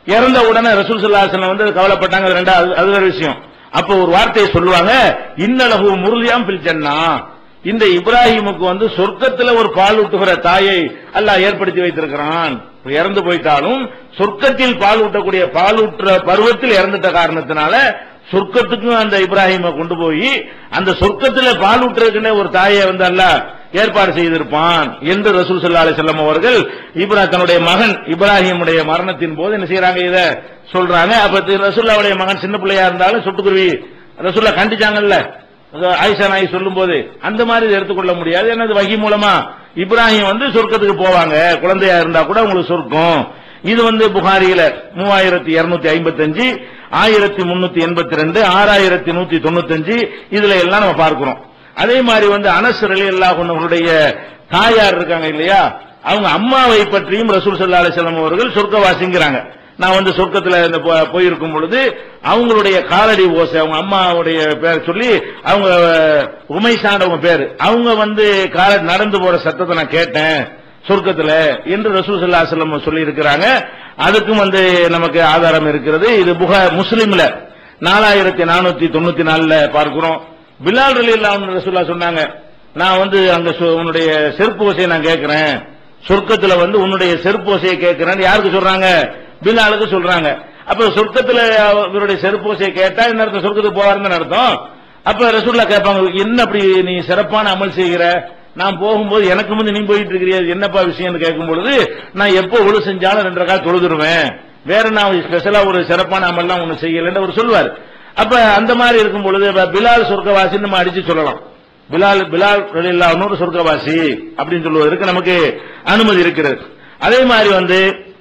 Speaker 1: இறந்த உடனே ரசூல் சல்லாஹன் வந்து கவலைப்பட்டாங்க அது ரெண்டாவது அது வேற விஷயம் அப்ப ஒரு வார்த்தையை சொல்லுவாங்க இன்னலகு முருதியாம் பில் ஜன்னா இந்த இப்ராஹிமுக்கு வந்து சொர்க்கத்துல ஒரு பால் ஊட்டுகிற தாயை அல்லாஹ் ஏற்படுத்தி வைத்திருக்கிறான் இறந்து போயிட்டாலும் சொர்க்கத்தில் பால் ஊட்டக்கூடிய பால் ஊட்டுற பருவத்தில் இறந்துட்ட காரணத்தினால சொர்க்கத்துக்கும் அந்த இப்ராஹிமை கொண்டு போய் அந்த சொர்க்கத்துல பால் ஊட்டுறதுக்குன்னே ஒரு தாயை வந்து அல்லாஹ் ஏற்பாடு செய்திருப்பான் என்று ரசூல் சல்லா அலிசல்லம் அவர்கள் இப்ரா தன்னுடைய மகன் இப்ராஹிமுடைய மரணத்தின் போது என்ன செய்யறாங்க இத சொல்றாங்க அப்ப ரசூல்லாவுடைய மகன் சின்ன பிள்ளையா இருந்தாலும் சுட்டுக்குருவி ரசூல்லா கண்டிச்சாங்கல்ல அது ஆயிஷா நாய் சொல்லும் போது அந்த மாதிரி இதை எடுத்துக்கொள்ள முடியாது ஏன்னா இது வகி மூலமா இப்ராஹிம் வந்து சொர்க்கத்துக்கு போவாங்க குழந்தையா இருந்தா கூட உங்களுக்கு சொர்க்கம் இது வந்து புகாரியில மூவாயிரத்தி இருநூத்தி ஐம்பத்தி அஞ்சு ஆயிரத்தி முன்னூத்தி எண்பத்தி ரெண்டு ஆறாயிரத்தி நூத்தி தொண்ணூத்தஞ்சு இதுல எல்லாம் நம்ம பார்க்கிறோம் அதே மாதிரி வந்து அனஸ் அலி அல்லாஹுடைய தாயார் இருக்காங்க இல்லையா அவங்க அம்மாவை பற்றியும் ரசூல் சல்லா அலிஸ்லாம் அவர்கள் சொர்க்கவாசிங்கிறாங்க நான் வந்து சொர்க்கத்துல இந்த போ- போயிருக்கும் பொழுது அவங்களுடைய காலடி ஓசை அவங்க அம்மாவுடைய பேர் சொல்லி அவங்க உமைசாண்டவங்க பேரு அவங்க வந்து கால நடந்து போற சத்தத்தை நான் கேட்டேன் சொர்க்கத்துல என்று ரசூல் சல்லா அலிஸ்லாம் சொல்லி இருக்கிறாங்க அதுக்கும் வந்து நமக்கு ஆதாரம் இருக்கிறது இது புக முஸ்லிம்ல நாலாயிரத்தி நானூத்தி தொண்ணூத்தி நாலுல பார்க்கிறோம் பிலால் அலி ரசூல்லா சொன்னாங்க நான் வந்து அங்க சு- உன்னுடைய செருப்பு ஓசையை நான் கேட்கிறேன் சொர்க்கத்துல வந்து உன்னுடைய செருப்பு ஓசையை கேட்கிறேன் யாருக்கு சொல்றாங்க பிலாலுக்கு சொல்றாங்க அப்ப சொர்க்கத்துல இவருடைய செருப்பு ஓசையை கேட்டா இந்த அர்த்தம் சொர்க்கத்துக்கு போவாருன்னு அர்த்தம் அப்ப ரசூல்லா கேட்பாங்க என்ன அப்படி நீ சிறப்பான அமல் செய்கிற நான் போகும்போது எனக்கு முந்தி நீ போயிட்டு இருக்கிறிய இது என்னப்பா விஷயம்னு கேட்கும் பொழுது நான் எப்போ ஒழு செஞ்சாலும் ரெண்டு ரகால் தொழுதுருவேன் வேற நான் ஸ்பெஷலா ஒரு சிறப்பான அமல்லாம் ஒண்ணு செய்யலன்னு அவர் சொல்வார் அப்ப அந்த மாதிரி இருக்கும் பொழுது இப்ப பிலால் சொர்க்கவாசி நம்ம அடிச்சு சொல்லலாம் பிலால் பிலால் ரலியல்லாஹு சொர்க்கவாசி அப்படின்னு சொல்லுவதற்கு நமக்கு அனுமதி இருக்கிறது அதே மாதிரி வந்து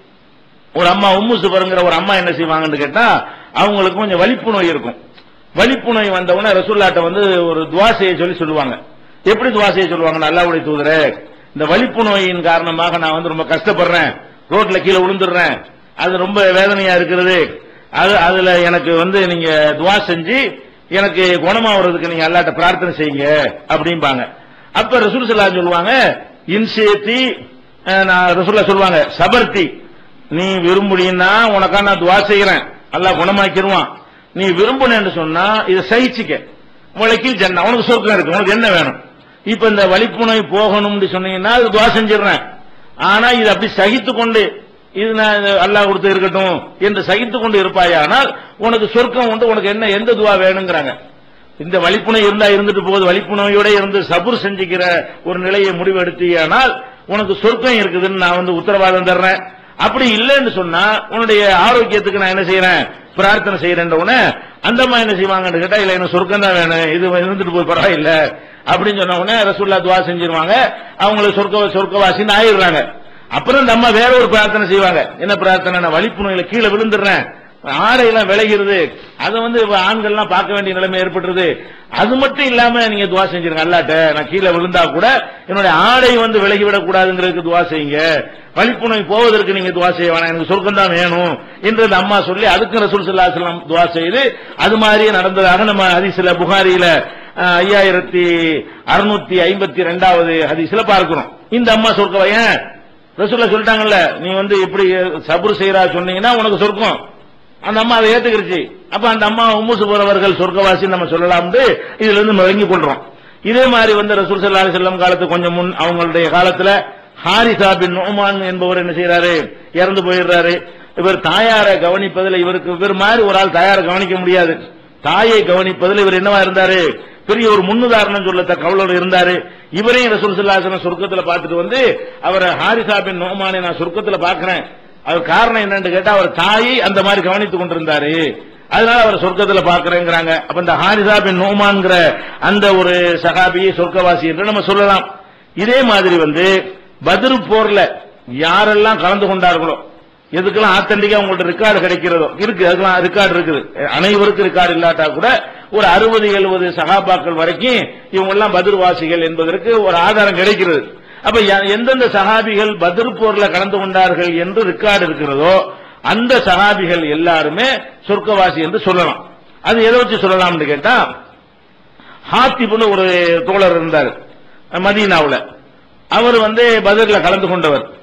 Speaker 1: ஒரு அம்மா உம்மு சுபருங்கிற ஒரு அம்மா என்ன செய்வாங்கன்னு கேட்டா அவங்களுக்கு கொஞ்சம் வலிப்பு நோய் இருக்கும் வலிப்பு நோய் வந்தவொடனே ரசூல்லாட்ட வந்து ஒரு துவா செய்ய சொல்லி சொல்லுவாங்க எப்படி துவா செய்ய சொல்லுவாங்க அல்லாவுடைய தூதரே இந்த வலிப்பு நோயின் காரணமாக நான் வந்து ரொம்ப கஷ்டப்படுறேன் ரோட்ல கீழே விழுந்துடுறேன் அது ரொம்ப வேதனையா இருக்கிறது அது அதுல எனக்கு வந்து நீங்க துவா செஞ்சு எனக்கு குணமாவதுக்கு நீங்க அல்லாட்ட பிரார்த்தனை செய்யுங்க அப்படிம்பாங்க அப்ப ரசூல் சல்லா சொல்லுவாங்க இன்சேத்தி அஹ், நான் ரசூல்லா சொல்லுவாங்க சபர்த்தி நீ விரும்புனீன்னா உனக்கா நான் துவா செய்கிறேன் அல்லாஹ் குணமாக்கிடுவான் நீ விரும்புனேன்னு சொன்னா இதை சகிச்சுக்க உனக்கு ஜன்னா உனக்கு சொர்க்கம் இருக்கு உனக்கு என்ன வேணும் இப்ப இந்த வலிப்பு நோய் போகணும்னு சொன்னீங்கன்னா அது துவா செஞ்சிடுறேன் ஆனா இது அப்படி சகித்து கொண்டு இது நான் இது அல்லாஹ் கொடுத்து இருக்கட்டும் என்று சகித்து கொண்டு இருப்பாயானால் உனக்கு சொர்க்கம் உண்டு உனக்கு என்ன எந்த துவா வேணுங்கிறாங்க இந்த வலிப்புணை இருந்தா இருந்துட்டு போகுது வலிப்புணோயோட இருந்து சபுர் செஞ்சுக்கிற ஒரு நிலையை முடிவெடுத்தியானால் உனக்கு சொர்க்கம் இருக்குதுன்னு நான் வந்து உத்தரவாதம் தர்றேன் அப்படி இல்லைன்னு சொன்னா உன்னுடைய ஆரோக்கியத்துக்கு நான் என்ன செய்யறேன் பிரார்த்தனை செய்யறேன் உடனே அந்த அம்மா என்ன செய்வாங்கன்னு கேட்டா இல்ல எனக்கு சொர்க்கம் தான் வேணும் இது இருந்துட்டு போய் பரவாயில்ல அப்படின்னு சொன்ன உடனே ரசூல்லா துவா செஞ்சிருவாங்க அவங்களுக்கு சொர்க்க சொர்க்கவாசின்னு ஆயிடுறாங்க அப்புறம் இந்த அம்மா வேற ஒரு பிரார்த்தனை செய்வாங்க என்ன பிரார்த்தனை நான் வலிப்பு நோயில கீழே விழுந்துடுறேன் ஆடையெல்லாம் விளைகிறது அதை வந்து இப்ப ஆண்கள்லாம் பார்க்க வேண்டிய நிலைமை ஏற்பட்டுருது அது மட்டும் இல்லாம நீங்க துவா செஞ்சிருங்க அல்லாட்ட நான் கீழே விழுந்தா கூட என்னுடைய ஆடை வந்து விலகி விடக்கூடாதுங்கிறதுக்கு துவா செய்யுங்க வலிப்பு நோய் போவதற்கு நீங்க துவா செய்ய வேணாம் எனக்கு சொர்க்கம் தான் வேணும் என்று அந்த அம்மா சொல்லி அதுக்கு ரசூல் சல்லா செல்லம் துவா செய்து அது மாதிரியே நடந்ததாக நம்ம ஹதீஸ்ல புகாரியில அஹ், ஐயாயிரத்தி அறுநூத்தி ஐம்பத்தி ரெண்டாவது ஹதீஸ்ல பார்க்கிறோம் இந்த அம்மா சொர்க்கம் ஏன் ரசூல்லா சொல்லிட்டாங்கல்ல நீ வந்து இப்படி சபுர் செய்யறா சொன்னீங்கன்னா உனக்கு சொர்க்கம் அந்த அம்மா அதை ஏத்துக்கிருச்சு அப்ப அந்த அம்மா உம்முசு போறவர்கள் சொர்க்கவாசி நம்ம சொல்லலாம்னு இதுல இருந்து விளங்கி கொள்றோம் இதே மாதிரி வந்து ரசூல் ஸல்லல்லாஹு அலைஹி வஸல்லம் காலத்து கொஞ்சம் முன் அவங்களுடைய காலத்துல ஹாரிசா பின் நோமான் என்பவர் என்ன செய்யறாரு இறந்து போயிடுறாரு இவர் தாயாரை கவனிப்பதில் இவருக்கு இவர் மாதிரி ஒரு ஆள் தாயாரை கவனிக்க முடியாது தாயை கவனிப்பதில் இவர் என்னவா இருந்தாரு பெரிய ஒரு முன்னுதாரணம் சொல்லத்தக்க கவலோடு இருந்தாரு இவரையும் ரசூல் ஸல்லல்லாஹு அலைஹி வஸல்லம் சொர்க்கத்துல பார்த்துட்டு வந்து அவர் ஹாரிசா பின் நோமானை நான் சொர்க்கத்துல பார்க்கிறேன் அவர் காரணம் என்னன்னு கேட்டா அவர் தாயை அந்த மாதிரி கவனித்துக் கொண்டிருந்தாரு அதனால அவர் சொர்க்கத்துல பாக்குறேங்கிறாங்க அப்ப இந்த ஹாரிசா பின் நோமான்ங்கிற அந்த ஒரு சகாபியை சொர்க்கவாசி என்று நம்ம சொல்லலாம் இதே மாதிரி வந்து பத்ரு போர்ல யாரெல்லாம் கலந்து கொண்டார்களோ எதுக்கெல்லாம் ஆத்தண்டிக்கா உங்கள்ட்ட ரெக்கார்டு கிடைக்கிறதோ இருக்கு அதுக்கெல்லாம் ரெக்கார்டு இருக்குது அனைவருக்கும் ரெக்கார்டு இல்லாட்டா கூட ஒரு அறுபது எழுபது சகாபாக்கள் வரைக்கும் இவங்க எல்லாம் பதிர்வாசிகள் என்பதற்கு ஒரு ஆதாரம் கிடைக்கிறது அப்ப ய- எந்தெந்த சகாபிகள் பத்ர் போர்ல கலந்து கொண்டார்கள் என்று ரெக்கார்டு இருக்கிறதோ அந்த சகாபிகள் எல்லாருமே சொர்க்கவாசி என்று சொல்லலாம் அது எதை வச்சு சொல்லலாம்னு கேட்டா ஹாத்திப்னு ஒரு தோழர் இருந்தார் மதீனாவுல அவர் வந்து பதர்ல கலந்து கொண்டவர்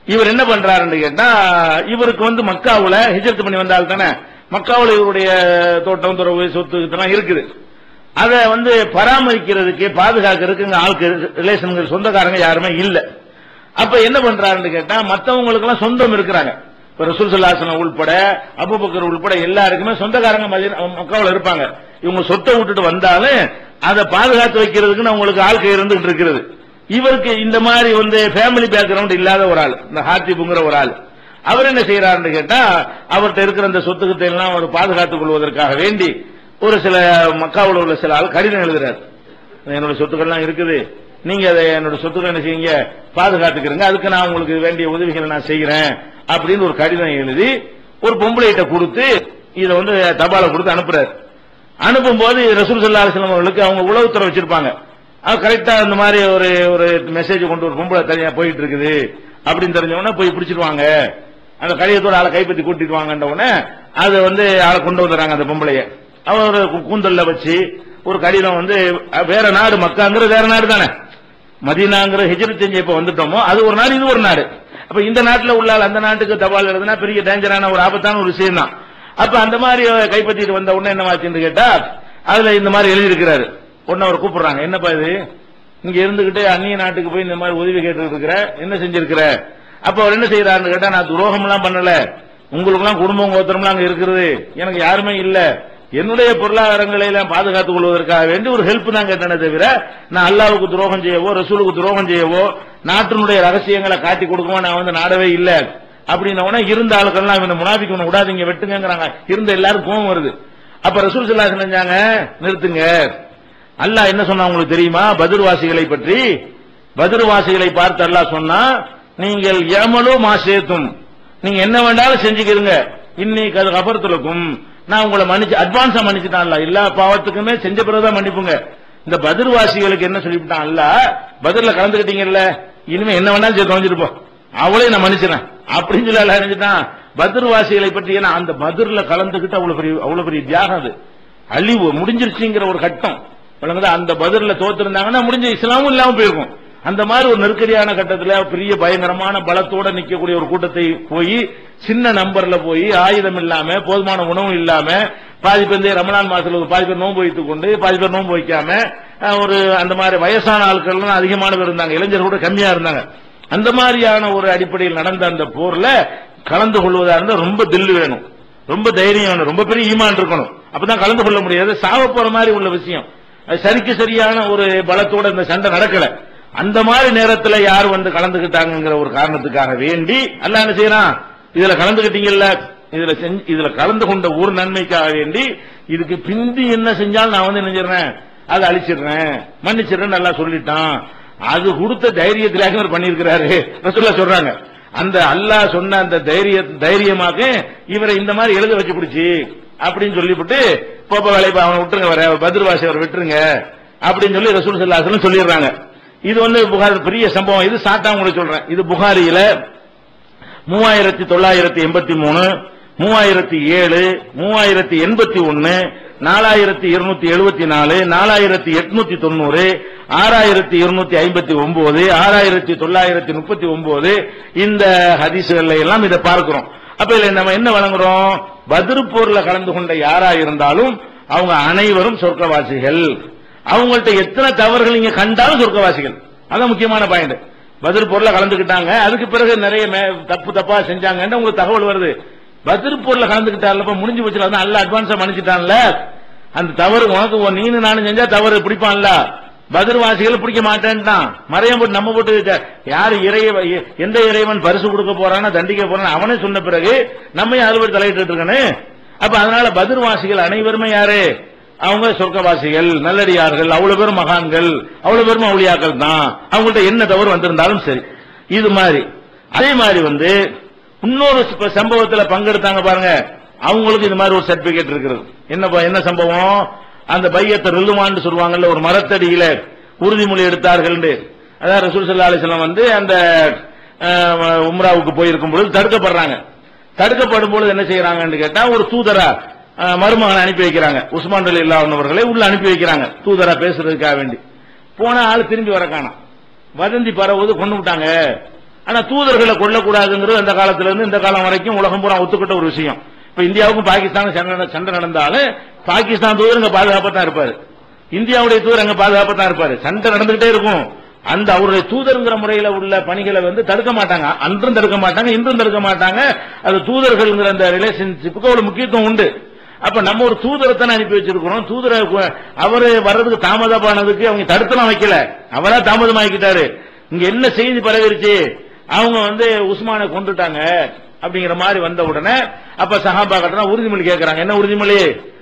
Speaker 1: இவர் என்ன பண்றாருன்னு கேட்டா இவருக்கு வந்து மக்காவுல ஹிஜரத் பண்ணி வந்தால் தானே மக்காவுல இவருடைய தோட்டம் துறவு சொத்து இதெல்லாம் இருக்குது அதை வந்து பராமரிக்கிறதுக்கு பாதுகாக்கிறதுக்கு இங்க ஆளுக்கு ரிலேஷன்கள் சொந்தக்காரங்க யாருமே இல்ல அப்ப என்ன பண்றாருன்னு கேட்டா மத்தவங்களுக்கு எல்லாம் சொந்தம் இருக்கிறாங்க இப்ப ரசூல் சல்லாசனம் உள்பட அபுபக்கர் உள்பட எல்லாருக்குமே சொந்தக்காரங்க மதீனா- மக்காவுல இருப்பாங்க இவங்க சொத்தை விட்டுட்டு வந்தாலும் அதை பாதுகாத்து வைக்கிறதுக்குன்னு அவங்களுக்கு ஆள் கை இருந்துகிட்டு இருக்கிறது இவருக்கு இந்த மாதிரி வந்து ஃபேமிலி பேக்ரவுண்ட் இல்லாத ஒரு ஆள் இந்த ஹாத்திபுங்கிற ஒரு ஆள் அவர் என்ன செய்யறாருன்னு கேட்டா அவர்கிட்ட இருக்கிற அந்த சொத்துக்கத்தை எல்லாம் அவர் பாதுகாத்துக் கொள்வதற்காக வேண்டி ஒரு சில மக்காவில் உள்ள சில ஆள் கடிதம் எழுதுறாரு என்னோட சொத்துக்கள்லாம் இருக்குது நீங்க அதை என்னோட சொத்துக்கள் என்ன செய்யுங்க பாதுகாத்துக்கிறீங்க அதுக்கு நான் உங்களுக்கு வேண்டிய உதவிகளை நான் செய்யறேன் அப்படின்னு ஒரு கடிதம் எழுதி ஒரு பொம்பளைகிட்ட கொடுத்து இதை வந்து தபால கொடுத்து அனுப்புறாரு அனுப்பும்போது ரசூல் சல்லா அலிஸ்லாம் அவர்களுக்கு அவங்க உளவுத்துறை வச்சிருப்பாங்க அது கரெக்டா இந்த மாதிரி ஒரு ஒரு மெசேஜ் கொண்டு ஒரு பொம்பளை தனியா போயிட்டு இருக்குது அப்படின்னு தெரிஞ்ச உடனே போய் பிடிச்சிருவாங்க அந்த கடிதத்தோட ஆளை கைப்பற்றி கூட்டிட்டு வாங்கன்ற உடனே அது வந்து ஆளை கொண்டு வந்துடுறாங்க அந்த பொம்பளைய அவன் ஒரு கு- கூந்தல்ல வச்சு ஒரு கடிதம் வந்து அஹ், வேற நாடு மக்காங்கிறது வேற நாடு தானே மதீனாங்கிற ஹிஜ்ரத் செஞ்சு இப்ப வந்துட்டோமோ அது ஒரு நாடு இது ஒரு நாடு அப்ப இந்த நாட்டுல உள்ள ஆள் அந்த நாட்டுக்கு தபால் எழுதுனா பெரிய டேஞ்சரான ஒரு ஆபத்தான ஒரு விஷயம் தான் அப்ப அந்த மாதிரி கைப்பற்றிட்டு வந்த உடனே என்னவாச்சுன்னு கேட்டா அதுல இந்த மாதிரி எழுதியிருக்கிறாரு உடனே அவர் கூப்பிடுறாங்க என்னப்பா இது இங்க இருந்துகிட்டு அந்நிய நாட்டுக்கு போய் இந்த மாதிரி உதவி கேட்டு இருக்கிற என்ன செஞ்சிருக்கிற அப்ப அவர் என்ன செய்யறாருன்னு கேட்டா நான் துரோகம் எல்லாம் பண்ணல உங்களுக்கு எல்லாம் குடும்பம் கோத்திரம்லாம் அங்க இருக்கிறது எனக்கு யாருமே இல்ல என்னுடைய பொருளாதாரங்களை எல்லாம் பாதுகாத்துக் கொள்வதற்காக வேண்டி ஒரு ஹெல்ப் தான் கேட்டனே தவிர நான் அல்லாவுக்கு துரோகம் செய்யவோ ரசூலுக்கு துரோகம் செய்யவோ நாட்டினுடைய ரகசியங்களை காட்டி கொடுக்கவோ நான் வந்து நாடவே இல்ல அப்படின்ன இருந்த ஆளுக்கெல்லாம் இவனை முனாபிக்கணும் விடாதீங்க வெட்டுங்கிறாங்க இருந்த எல்லாரும் கோவம் வருது அப்ப ரசூல் சல்லா செஞ்சாங்க நிறுத்துங்க அல்லாஹ் என்ன சொன்னா உங்களுக்கு தெரியுமா பதிர்வாசிகளை பற்றி பதிர்வாசிகளை பார்த்து அல்லாஹ் சொன்னா நீங்கள் ஏமலோ மாசேத்தும் நீங்க என்ன வேண்டாலும் செஞ்சுக்கிறீங்க இன்னைக்கு அது கபரத்துலக்கும் நான் உங்களை மன்னிச்சு அட்வான்ஸா மன்னிச்சுட்டான்ல எல்லா பாவத்துக்குமே செஞ்ச பிறகுதான் மன்னிப்புங்க இந்த பதிர்வாசிகளுக்கு என்ன சொல்லிவிட்டான் அல்ல பதிர்ல கலந்துக்கிட்டீங்கல்ல இனிமே என்ன வேணாலும் செய்ய தொலைஞ்சிருப்போம் அவளே நான் மன்னிச்சிடறேன் அப்படின்னு சொல்லி அல்ல நினைச்சிட்டான் பதிர்வாசிகளை பற்றி ஏன்னா அந்த பதிர்ல கலந்துக்கிட்டு அவ்வளவு பெரிய அவ்வளவு பெரிய தியாகம் அது அழிவு முடிஞ்சிருச்சுங்கிற ஒரு கட்டம் விளங்குதா அந்த பதிர்ல தோத்திருந்தாங்கன்னா முடிஞ்ச இஸ்லாமும் இல்லாம போயிருக்கும் அந்த மாதிரி ஒரு நெருக்கடியான கட்டத்துல பெரிய பயங்கரமான பலத்தோட நிக்கக்கூடிய ஒரு கூட்டத்தை போய் சின்ன நம்பர்ல போய் ஆயுதம் இல்லாம போதுமான உணவு இல்லாம பாதி பேர் வந்து ரமலான் மாசத்துல ஒரு பாதி பேர் நோன்பு வைத்துக் கொண்டு பாதி பேர் நோன்பு வைக்காம அஹ், ஒரு அந்த மாதிரி வயசான ஆட்கள்லாம் அதிகமான பேர் இருந்தாங்க இளைஞர் கூட கம்மியா இருந்தாங்க அந்த மாதிரியான ஒரு அடிப்படையில் நடந்த அந்த போர்ல கலந்து கொள்வதா இருந்தா ரொம்ப தில்லு வேணும் ரொம்ப தைரியம் வேணும் ரொம்ப பெரிய ஈமான் இருக்கணும் அப்பதான் கலந்து கொள்ள முடியாது சாவ போற மாதிரி உள்ள விஷயம் அது சரிக்கு சரியான ஒரு பலத்தோட இந்த சண்டை நடக்கல அந்த மாதிரி நேரத்துல யார் வந்து கலந்துகிட்டாங்கிற ஒரு காரணத்துக்காக வேண்டி அல்லாஹ் என்ன செய்யறான் இதுல கலந்துகிட்டீங்கல்ல இதுல செஞ்சு- இதுல கலந்து கொண்ட ஒரு நன்மைக்காக வேண்டி இதுக்கு பிந்தி என்ன செஞ்சாலும் நான் வந்து என்ன செஞ்சிடறேன் அதை அழிச்சிடுறேன் மன்னிச்சிடுறேன் நல்லா சொல்லிட்டான் அது கொடுத்த தைரியத்திலாக இவர் பண்ணியிருக்கிறாரு ரசூல்லா சொல்றாங்க அந்த அல்லாஹ் சொன்ன அந்த தைரிய தைரியமாக இவரை இந்த மாதிரி எழுத வச்சு பிடிச்சி அப்படின்னு சொல்லிவிட்டு போப்ப வேலை அவனை விட்டுருங்க வர பத்ரவாசி அவர் விட்டுருங்க அப்படின்னு சொல்லி ரசூல் சல்லாஹ் சொல்லிடுறாங்க இது வந்து புகார் பெரிய சம்பவம் இது சாட்டா உங்களுக்கு சொல்றேன் இது புகாரியில மூவாயிரத்தி தொள்ளாயிரத்தி எண்பத்தி மூணு மூவாயிரத்தி ஏழு மூவாயிரத்தி எண்பத்தி ஒன்னு நாலாயிரத்தி இருநூத்தி எழுபத்தி நாலு நாலாயிரத்தி எட்நூத்தி தொண்ணூறு ஆறாயிரத்தி இருநூத்தி ஐம்பத்தி ஒன்பது ஆறாயிரத்தி தொள்ளாயிரத்தி முப்பத்தி ஒன்பது இந்த ஹதீசுகள்ல எல்லாம் இதை பார்க்கிறோம் அப்ப இதுல நம்ம என்ன வழங்குறோம் பதிரு போர்ல கலந்து கொண்ட யாரா இருந்தாலும் அவங்க அனைவரும் சொர்க்கவாசிகள் அவங்கள்ட்ட எத்தனை தவறுகள் நீங்க கண்டாலும் சொர்க்கவாசிகள் அதான் முக்கியமான பாயிண்ட் பதில் பொருளை கலந்துக்கிட்டாங்க அதுக்கு பிறகு நிறைய மே- தப்பு தப்பா செஞ்சாங்கன்னு உங்களுக்கு தகவல் வருது பதில் பொருளை கலந்துக்கிட்டார்லப்ப முடிஞ்சு போச்சு அதான் நல்லா அட்வான்ஸா மன்னிச்சுட்டான்ல அந்த தவறு உனக்கு உன் நீனு நானும் செஞ்சா தவறு பிடிப்பான்ல பதிர்வாசிகள் பிடிக்க மாட்டேன்ட்டான் மறையம் போட்டு நம்ம போட்டு வச்ச- யாரு இறைய எந்த இறைவன் பரிசு கொடுக்க போறானோ தண்டிக்க போறானோ அவனே சொன்ன பிறகு நம்ம அதுல போய் தலையிட்டு இருக்கனே அப்ப அதனால பதிர்வாசிகள் அனைவருமே யாரு அவங்க சொர்க்கவாசிகள் நல்லடியார்கள் அவ்வளவு பேரும் மகான்கள் அவ்வளவு பேரும் அவுளியாக்கள் தான் அவங்கள்ட்ட என்ன தவறு வந்திருந்தாலும் சரி இது மாதிரி அதே மாதிரி வந்து இன்னொரு இப்ப சம்பவத்துல பங்கெடுத்தாங்க பாருங்க அவங்களுக்கு இது மாதிரி ஒரு சர்டிபிகேட் இருக்கிறது என்ன ப- என்ன சம்பவம் அந்த பையத்தை ரில்லுமான்னு சொல்லுவாங்கல்ல ஒரு மரத்தடியில உறுதிமொழி எடுத்தார்கள் அதாவது ரசூல் சல்லா அலிஸ்லாம் வந்து அந்த அஹ், உம்ராவுக்கு போயிருக்கும் பொழுது தடுக்கப்படுறாங்க தடுக்கப்படும் பொழுது என்ன செய்யறாங்கன்னு கேட்டா ஒரு தூதரா அஹ், மருமகனை அனுப்பி வைக்கிறாங்க உஸ்மான் அலி இல்லாதவர்களை உள்ள அனுப்பி வைக்கிறாங்க தூதரா பேசுறதுக்காக வேண்டி போன ஆள் திரும்பி வர காணோம் வதந்தி பரவுவது கொண்டு விட்டாங்க ஆனா தூதர்களை கொல்லக்கூடாதுங்கிறது அந்த காலத்துல இருந்து இந்த காலம் வரைக்கும் உலகம் பூரா ஒத்துக்கிட்ட ஒரு விஷயம் இப்ப இந்தியாவுக்கும் பாகிஸ்தானுக்கும் சண்டை சண்டை நடந்தாலும் பாகிஸ்தான் தூதர் இங்க பாதுகாப்பா தான் இருப்பாரு இந்தியாவுடைய தூதர் அங்க பாதுகாப்பா தான் இருப்பாரு சண்டை நடந்துகிட்டே இருக்கும் அந்த அவருடைய தூதருங்கிற முறையில உள்ள பணிகளை வந்து தடுக்க மாட்டாங்க அன்றும் தடுக்க மாட்டாங்க இன்றும் தடுக்க மாட்டாங்க அது தூதர்கள்ங்கிற அந்த ரிலேஷன்ஷிப்புக்கு ஒரு முக்கியத்துவம் உண்டு அப்ப நம்ம ஒரு தூதரை தானே அனுப்பி வச்சிருக்கிறோம் தூதரை கு- அவரு வர்றதுக்கு தாமதமானதுக்கு அவங்க தடுத்துலாம் வைக்கல அவரா தாமதமாக்கிட்டாரு இங்க என்ன செய்தி பரவிருச்சு அவங்க வந்து உஸ்மானை கொண்டுட்டாங்க அப்படிங்கிற மாதிரி வந்த உடனே அப்ப சஹாபா கட்டணம் உறுதிமொழி கேட்கறாங்க என்ன உறுதிமொழி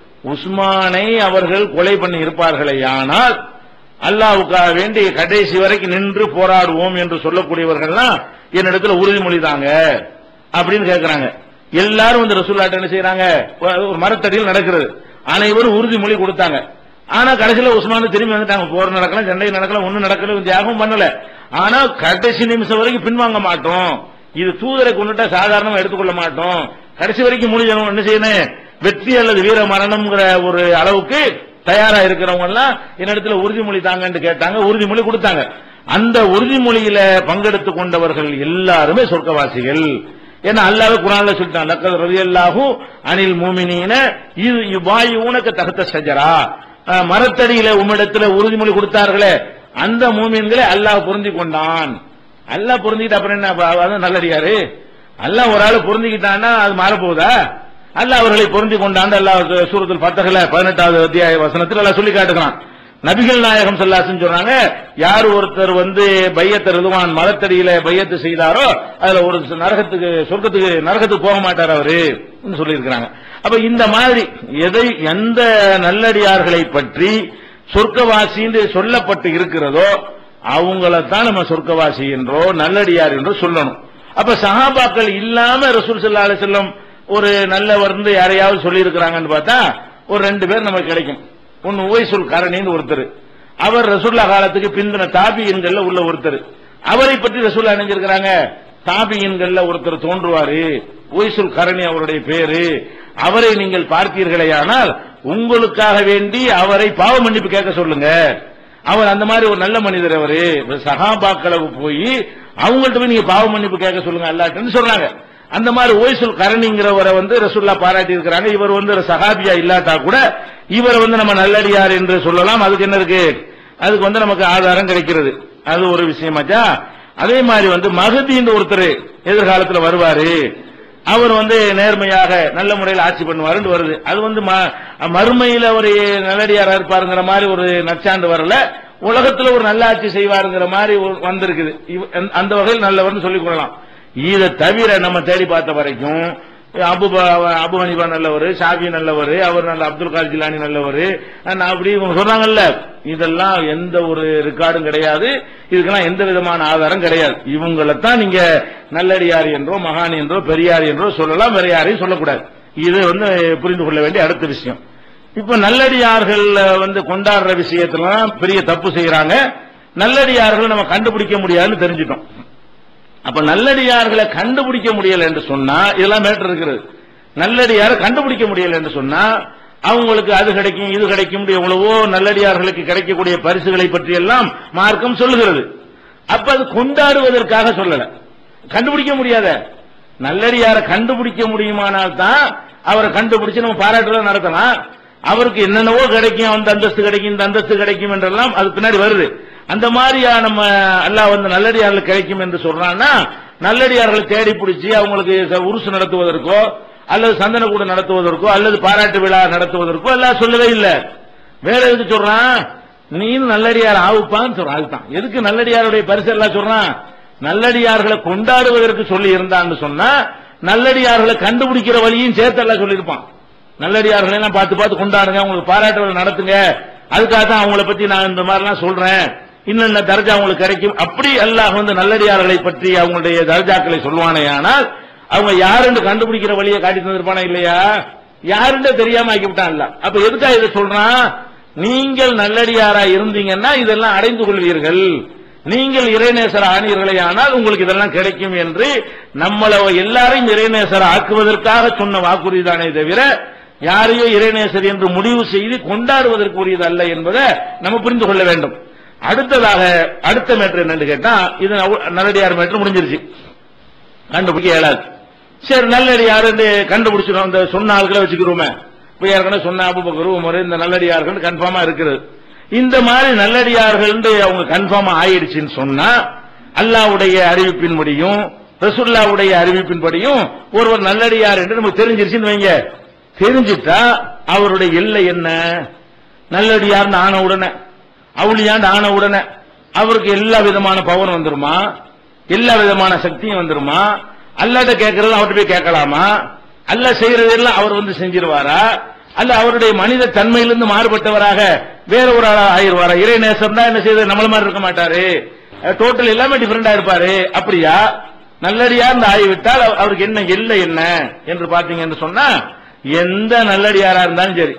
Speaker 1: உஸ்மானை அவர்கள் கொலை பண்ணி இருப்பார்களே ஆனால் அல்லாவுக்காக வேண்டி கடைசி வரைக்கும் நின்று போராடுவோம் என்று சொல்லக்கூடியவர்கள்லாம் என்னிடத்துல உறுதிமொழி தாங்க அப்படின்னு கேட்கறாங்க எல்லாரும் வந்து ரசூல்லாட்ட என்ன செய்யறாங்க ஒரு மரத்தடியில் நடக்கிறது அனைவரும் உறுதிமொழி கொடுத்தாங்க ஆனா கடைசியில உஸ்மான் திரும்பி வந்துட்டாங்க போர் நடக்கலாம் சண்டை நடக்கலாம் ஒண்ணும் நடக்கல தியாகம் பண்ணல ஆனா கடைசி நிமிஷம் வரைக்கும் பின்வாங்க மாட்டோம் இது தூதரை கொண்டுட்டா சாதாரணமா எடுத்துக்கொள்ள மாட்டோம் கடைசி வரைக்கும் முடிஞ்சவங்க என்ன செய்யணும் வெற்றி அல்லது வீர மரணம்ங்கிற ஒரு அளவுக்கு தயாரா இருக்கிறவங்க எல்லாம் என்னிடத்துல உறுதிமொழி தாங்கன்னு கேட்டாங்க உறுதிமொழி கொடுத்தாங்க அந்த உறுதிமொழியில பங்கெடுத்துக் கொண்டவர்கள் எல்லாருமே சொர்க்கவாசிகள் ஏன்னா அல்லாஹ் குரான்ல சொல்லிட்டான் லக்கத் ரலியல்லாஹு அனில் மூமினீன இது வாயு உனக்கு தகுத்த சஜரா அஹ், மரத்தடியில உம்மிடத்துல உறுதிமொழி கொடுத்தார்களே அந்த மூமின்களை அல்லாஹ் பொருந்தி கொண்டான் அல்லாஹ் பொருந்திக்கிட்ட அப்புறம் என்ன அப்ப அதான் நல்லடியாரு அல்லாஹ் ஒரு ஆள் பொருந்திக்கிட்டான்னா அது மாறப்போகுதா அல்லாஹ் அவர்களை பொருந்தி கொண்டாண்டு அல்லாஹ் சூரத்தில் பத்தகல பதினெட்டாவது அத்தியாய வசனத்தில் அல்லாஹ் சொல்லி காட்டுகிறான் நபிகள் நாயகம் சொல்லாசன் சொல்றாங்க யார் ஒருத்தர் வந்து பையத்தை ரிதுவான் மலத்தடியில பையத்து செய்தாரோ அதுல ஒரு நரகத்துக்கு சொர்க்கத்துக்கு நரகத்துக்கு போக மாட்டார் அவரு சொல்லி இருக்கிறாங்க அப்ப இந்த மாதிரி எதை எந்த நல்லடியார்களை பற்றி சொர்க்கவாசி என்று சொல்லப்பட்டு இருக்கிறதோ அவங்களத்தான் நம்ம சொர்க்கவாசி என்றோ நல்லடியார் என்றோ சொல்லணும் அப்ப சஹாபாக்கள் இல்லாம ரசூல் ஸல்லல்லாஹு அலைஹி வஸல்லம் ஒரு நல்லவர் யாரையாவது சொல்லி இருக்கிறாங்கன்னு பார்த்தா ஒரு ரெண்டு பேர் நமக்கு கிடைக்கும் ஒன்னு உவைசுல் கரணின்னு ஒருத்தர் அவர் ரசூல்லா காலத்துக்கு பிந்தின தாபியன்கள்ல உள்ள ஒருத்தர் அவரை பற்றி ரசூல்லா நினைஞ்சிருக்கிறாங்க தாபியன்கள்ல ஒருத்தர் தோன்றுவாரு உவைசுல் கரணி அவருடைய பேரு அவரை நீங்கள் பார்த்தீர்களேயானால் உங்களுக்காக வேண்டி அவரை பாவ மன்னிப்பு கேட்க சொல்லுங்க அவர் அந்த மாதிரி ஒரு நல்ல மனிதர் அவரு சகாபாக்களை போய் அவங்கள்ட்ட போய் நீங்க பாவ மன்னிப்பு கேட்க சொல்லுங்க அல்லாட்டுன்னு சொல்றாங்க அந்த மாதிரி ஓய்சுல் கரணிங்கிறவரை வந்து ரசூல்லா பாராட்டி இருக்கிறாங்க இவர் வந்து ஒரு சஹாபியா இல்லாட்டா கூட இவரை வந்து நம்ம நல்லடியார் என்று சொல்லலாம் அதுக்கு என்ன இருக்கு அதுக்கு வந்து நமக்கு ஆதாரம் கிடைக்கிறது அது ஒரு விஷயமாச்சா அதே மாதிரி வந்து மகதின்னு ஒருத்தர் எதிர்காலத்துல வருவாரு அவர் வந்து நேர்மையாக நல்ல முறையில் ஆட்சி பண்ணுவாருன்னு வருது அது வந்து ம- மறுமையில ஒரு நல்லடியாரா இருப்பாருங்கிற மாதிரி ஒரு நச்சாண்டு வரல உலகத்துல ஒரு நல்ல ஆட்சி செய்வாருங்கிற மாதிரி ஒரு வந்திருக்குது இவ- அந்த வகையில் நல்லவர்னு சொல்லிக் கொள்ளலாம் இதை தவிர நம்ம தேடி பார்த்த வரைக்கும் அபு ப- அபு ஹனிபா நல்லவர் ஷாஃபி நல்லவர் அவர் நல்ல அப்துல் கார் ஜிலானி நல்லவர் நான் அப்படி இவங்க சொல்றாங்கல்ல இதெல்லாம் எந்த ஒரு ரெக்கார்டும் கிடையாது இதுக்கெல்லாம் எந்த விதமான ஆதாரம் கிடையாது இவங்களைத்தான் நீங்க நல்லடியார் என்றோ மகான் என்றோ பெரியார் என்றோ சொல்லலாம் வேற யாரையும் சொல்லக்கூடாது இது வந்து புரிந்து கொள்ள வேண்டிய அடுத்த விஷயம் இப்ப நல்லடியார்கள் வந்து கொண்டாடுற விஷயத்தெல்லாம் பெரிய தப்பு செய்யறாங்க நல்லடியார்கள் நம்ம கண்டுபிடிக்க முடியாதுன்னு தெரிஞ்சிட்டோம் அப்ப நல்லடியார்களை கண்டுபிடிக்க முடியல என்று சொன்னா இதெல்லாம் மேட்டர் இருக்கிறது நல்லடியாரை கண்டுபிடிக்க முடியல என்று சொன்னா அவங்களுக்கு அது கிடைக்கும் இது கிடைக்கும் எவ்வளவோ நல்லடியார்களுக்கு கிடைக்கக்கூடிய பரிசுகளை பற்றி எல்லாம் மார்க்கம் சொல்லுகிறது அப்ப அது கொண்டாடுவதற்காக சொல்லல கண்டுபிடிக்க முடியாத நல்லடியாரை கண்டுபிடிக்க முடியுமானால் தான் அவரை கண்டுபிடிச்சு நம்ம பாராட்டுல நடத்தலாம் அவருக்கு என்னென்னவோ கிடைக்கும் அந்த அந்தஸ்து கிடைக்கும் இந்த அந்தஸ்து கிடைக்கும் என்றெல்லாம் அது பின்னாடி வருது அந்த மாதிரியா நம்ம அல்லாஹ் வந்து நல்லடியார்களுக்கு கிடைக்கும் என்று சொல்றான்னா நல்லடியார்களை தேடி பிடிச்சி அவங்களுக்கு ச- உருசு நடத்துவதற்கோ அல்லது சந்தன கூட நடத்துவதற்கோ அல்லது பாராட்டு விழா நடத்துவதற்கோ எல்லாம் சொல்லவே இல்லை வேற எதுக்கு சொல்றான் நீனும் நல்லடியார் ஆவுப்பான்னு சொல்றான் அதுதான் எதுக்கு நல்லடியாருடைய பரிசு எல்லாம் சொல்றான் நல்லடியார்களை கொண்டாடுவதற்கு சொல்லி இருந்தான்னு சொன்னா நல்லடியார்களை கண்டுபிடிக்கிற வழியும் சேர்த்து எல்லாம் சொல்லியிருப்பான் நல்லடியார்களை எல்லாம் பார்த்து பார்த்து கொண்டாடுங்க உங்களுக்கு பாராட்டு விழா நடத்துங்க அதுக்காக தான் அவங்கள பத்தி நான் இந்த மாதிரிலாம் சொல்றேன் இன்னென்ன தர்ஜா அவங்களுக்கு கிடைக்கும் அப்படி அல்லாஹ் வந்து நல்லடியார்களை பற்றி அவங்களுடைய தர்ஜாக்களை சொல்வானே ஆனால் அவங்க யாருன்னு கண்டுபிடிக்கிற வழியை காட்டி தந்திருப்பானா இல்லையா யாருன்னு தெரியாம ஆக்கி விட்டான் இல்ல அப்ப எதுக்காக இதை சொல்றான் நீங்கள் நல்லடியாரா இருந்தீங்கன்னா இதெல்லாம் அடைந்து கொள்வீர்கள் நீங்கள் இறைநேசர் ஆனீர்களே ஆனால் உங்களுக்கு இதெல்லாம் கிடைக்கும் என்று நம்மள எல்லாரையும் இறைநேசர் ஆக்குவதற்காக சொன்ன வாக்குறுதி தானே தவிர யாரையோ இறைநேசர் என்று முடிவு செய்து கொண்டாடுவதற்கு உரியது அல்ல என்பதை நம்ம புரிந்து கொள்ள வேண்டும் அடுத்ததாக அடுத்த மேட்ரு என்னன்னு கேட்டா இது நவு- நல்லடியார் மேட்ரு முடிஞ்சிருச்சு கண்டுபிடிக்க இயலாது சரி நல்லடியார் கண்டுபிடிச்சிடும் இந்த சொன்ன ஆட்களை வச்சுக்கிறோமே இப்ப ஏற்கனவே சொன்ன அபுபக்கர் உமர் இந்த நல்லடியார்கள் கன்ஃபார்மா இருக்கிறது இந்த மாதிரி நல்லடியார்கள் அவங்க கன்ஃபார்மா ஆயிடுச்சுன்னு சொன்னா அல்லாவுடைய அறிவிப்பின்படியும் ரசுல்லாவுடைய அறிவிப்பின்படியும் ஒருவர் நல்லடியார் என்று நமக்கு தெரிஞ்சிருச்சுன்னு வைங்க தெரிஞ்சிட்டா அவருடைய எல்லை என்ன நல்லடியார்னு ஆன உடனே அவுளியாண்டு ஆன உடனே அவருக்கு எல்லா விதமான பவர் வந்துருமா எல்லா விதமான சக்தியும் வந்துருமா அல்லாட்ட கேட்கறது அவர்கிட்ட போய் கேட்கலாமா அல்ல செய்யறதெல்லாம் அவர் வந்து செஞ்சிருவாரா அல்ல அவருடைய மனித தன்மையிலிருந்து மாறுபட்டவராக வேற ஒரு ஆளா ஆயிருவாரா இறை நேசம் தான் என்ன செய்வது நம்மள மாதிரி இருக்க மாட்டாரு டோட்டல் எல்லாமே டிஃபரெண்டா இருப்பாரு அப்படியா நல்லடியார் இந்த ஆகிவிட்டால் அவ- அவருக்கு என்ன எல்லை என்ன என்று பாத்தீங்கன்னு சொன்னா எந்த நல்லடியாரா இருந்தாலும் சரி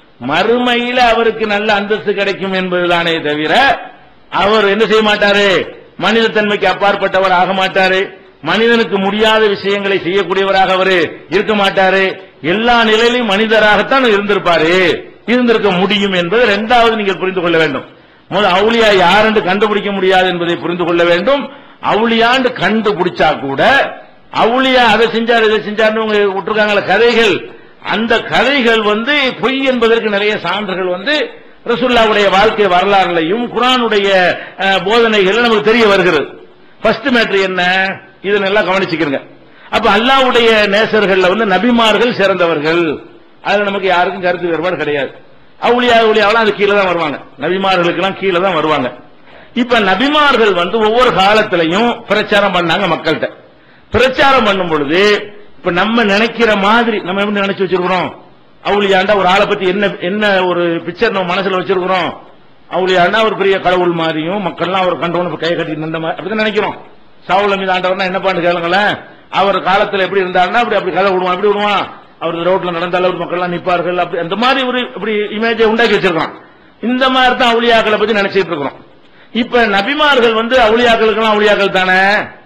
Speaker 1: மறுமையில அவருக்கு நல்ல அந்தஸ்து கிடைக்கும் என்பதுதானே தவிர அவர் என்ன செய்ய மாட்டாரு மனித தன்மைக்கு அப்பாற்பட்டவர் ஆக மாட்டாரு மனிதனுக்கு முடியாத விஷயங்களை செய்யக்கூடியவராக அவரு இருக்க மாட்டாரு எல்லா நிலையிலும் மனிதராகத்தான் இருந்திருப்பாரு இருந்திருக்க முடியும் என்பது இரண்டாவது நீங்கள் புரிந்து கொள்ள வேண்டும் முதல் அவுளியா யாரென்று கண்டுபிடிக்க முடியாது என்பதை புரிந்து கொள்ள வேண்டும் அவுளியாண்டு கண்டுபிடிச்சா கூட அவுளியா அதை செஞ்சார் இதை செஞ்சார்னு உங்க விட்டுருக்காங்களே கதைகள் அந்த கதைகள் வந்து பொய் என்பதற்கு நிறைய சான்றுகள் வந்து ரசுல்லாவுடைய வாழ்க்கை வரலாறுலையும் குரானுடைய அஹ், போதனைகள் நமக்கு தெரிய வருகிறது ஃபர்ஸ்ட் மேட்ரு என்ன இதை நல்லா கவனிச்சுக்கிறங்க அப்ப அல்லாவுடைய நேசர்கள்ல வந்து நபிமார்கள் சிறந்தவர்கள் அதுல நமக்கு யாருக்கும் கருத்து வேறுபாடு கிடையாது அவுளியா அவுளியாவெல்லாம் அது கீழே தான் வருவாங்க நபிமார்களுக்கெல்லாம் கீழே தான் வருவாங்க இப்ப நபிமார்கள் வந்து ஒவ்வொரு காலத்திலையும் பிரச்சாரம் பண்ணாங்க மக்கள்கிட்ட பிரச்சாரம் பண்ணும் பொழுது இப்ப நம்ம நினைக்கிற மாதிரி நம்ம எப்படி நினைச்சு வச்சிருக்கிறோம் அவுளியாண்டா ஒரு ஆளை பத்தி என்ன என்ன ஒரு பிக்சர் நம்ம மனசுல வச்சிருக்கிறோம் அவுளியாண்டா ஒரு பெரிய கடவுள் மாதிரியும் மக்கள்லாம் அவர் கண்டவனு கை கட்டி நின்ற மாதிரி அப்படிதான் நினைக்கிறோம் சாவுல மீது ஆண்டவர்னா என்ன பண்ணு கேளுங்களேன் அவர் காலத்துல எப்படி இருந்தாருன்னா அப்படி அப்படி கதை விடுவான் எப்படி விடுவான் அவர் ரோட்ல நடந்தாலும் அவர் மக்கள்லாம் நிப்பார்கள் அப்படி அந்த மாதிரி ஒரு இப்படி இமேஜை உண்டாக்கி வச்சிருக்கான் இந்த மாதிரி தான் அவுளியாக்களை பத்தி நினைச்சிட்டு இருக்கிறோம் இப்ப நபிமார்கள் வந்து அவுளியாக்களுக்கெல்லாம் அவுளியாக்கள் தானே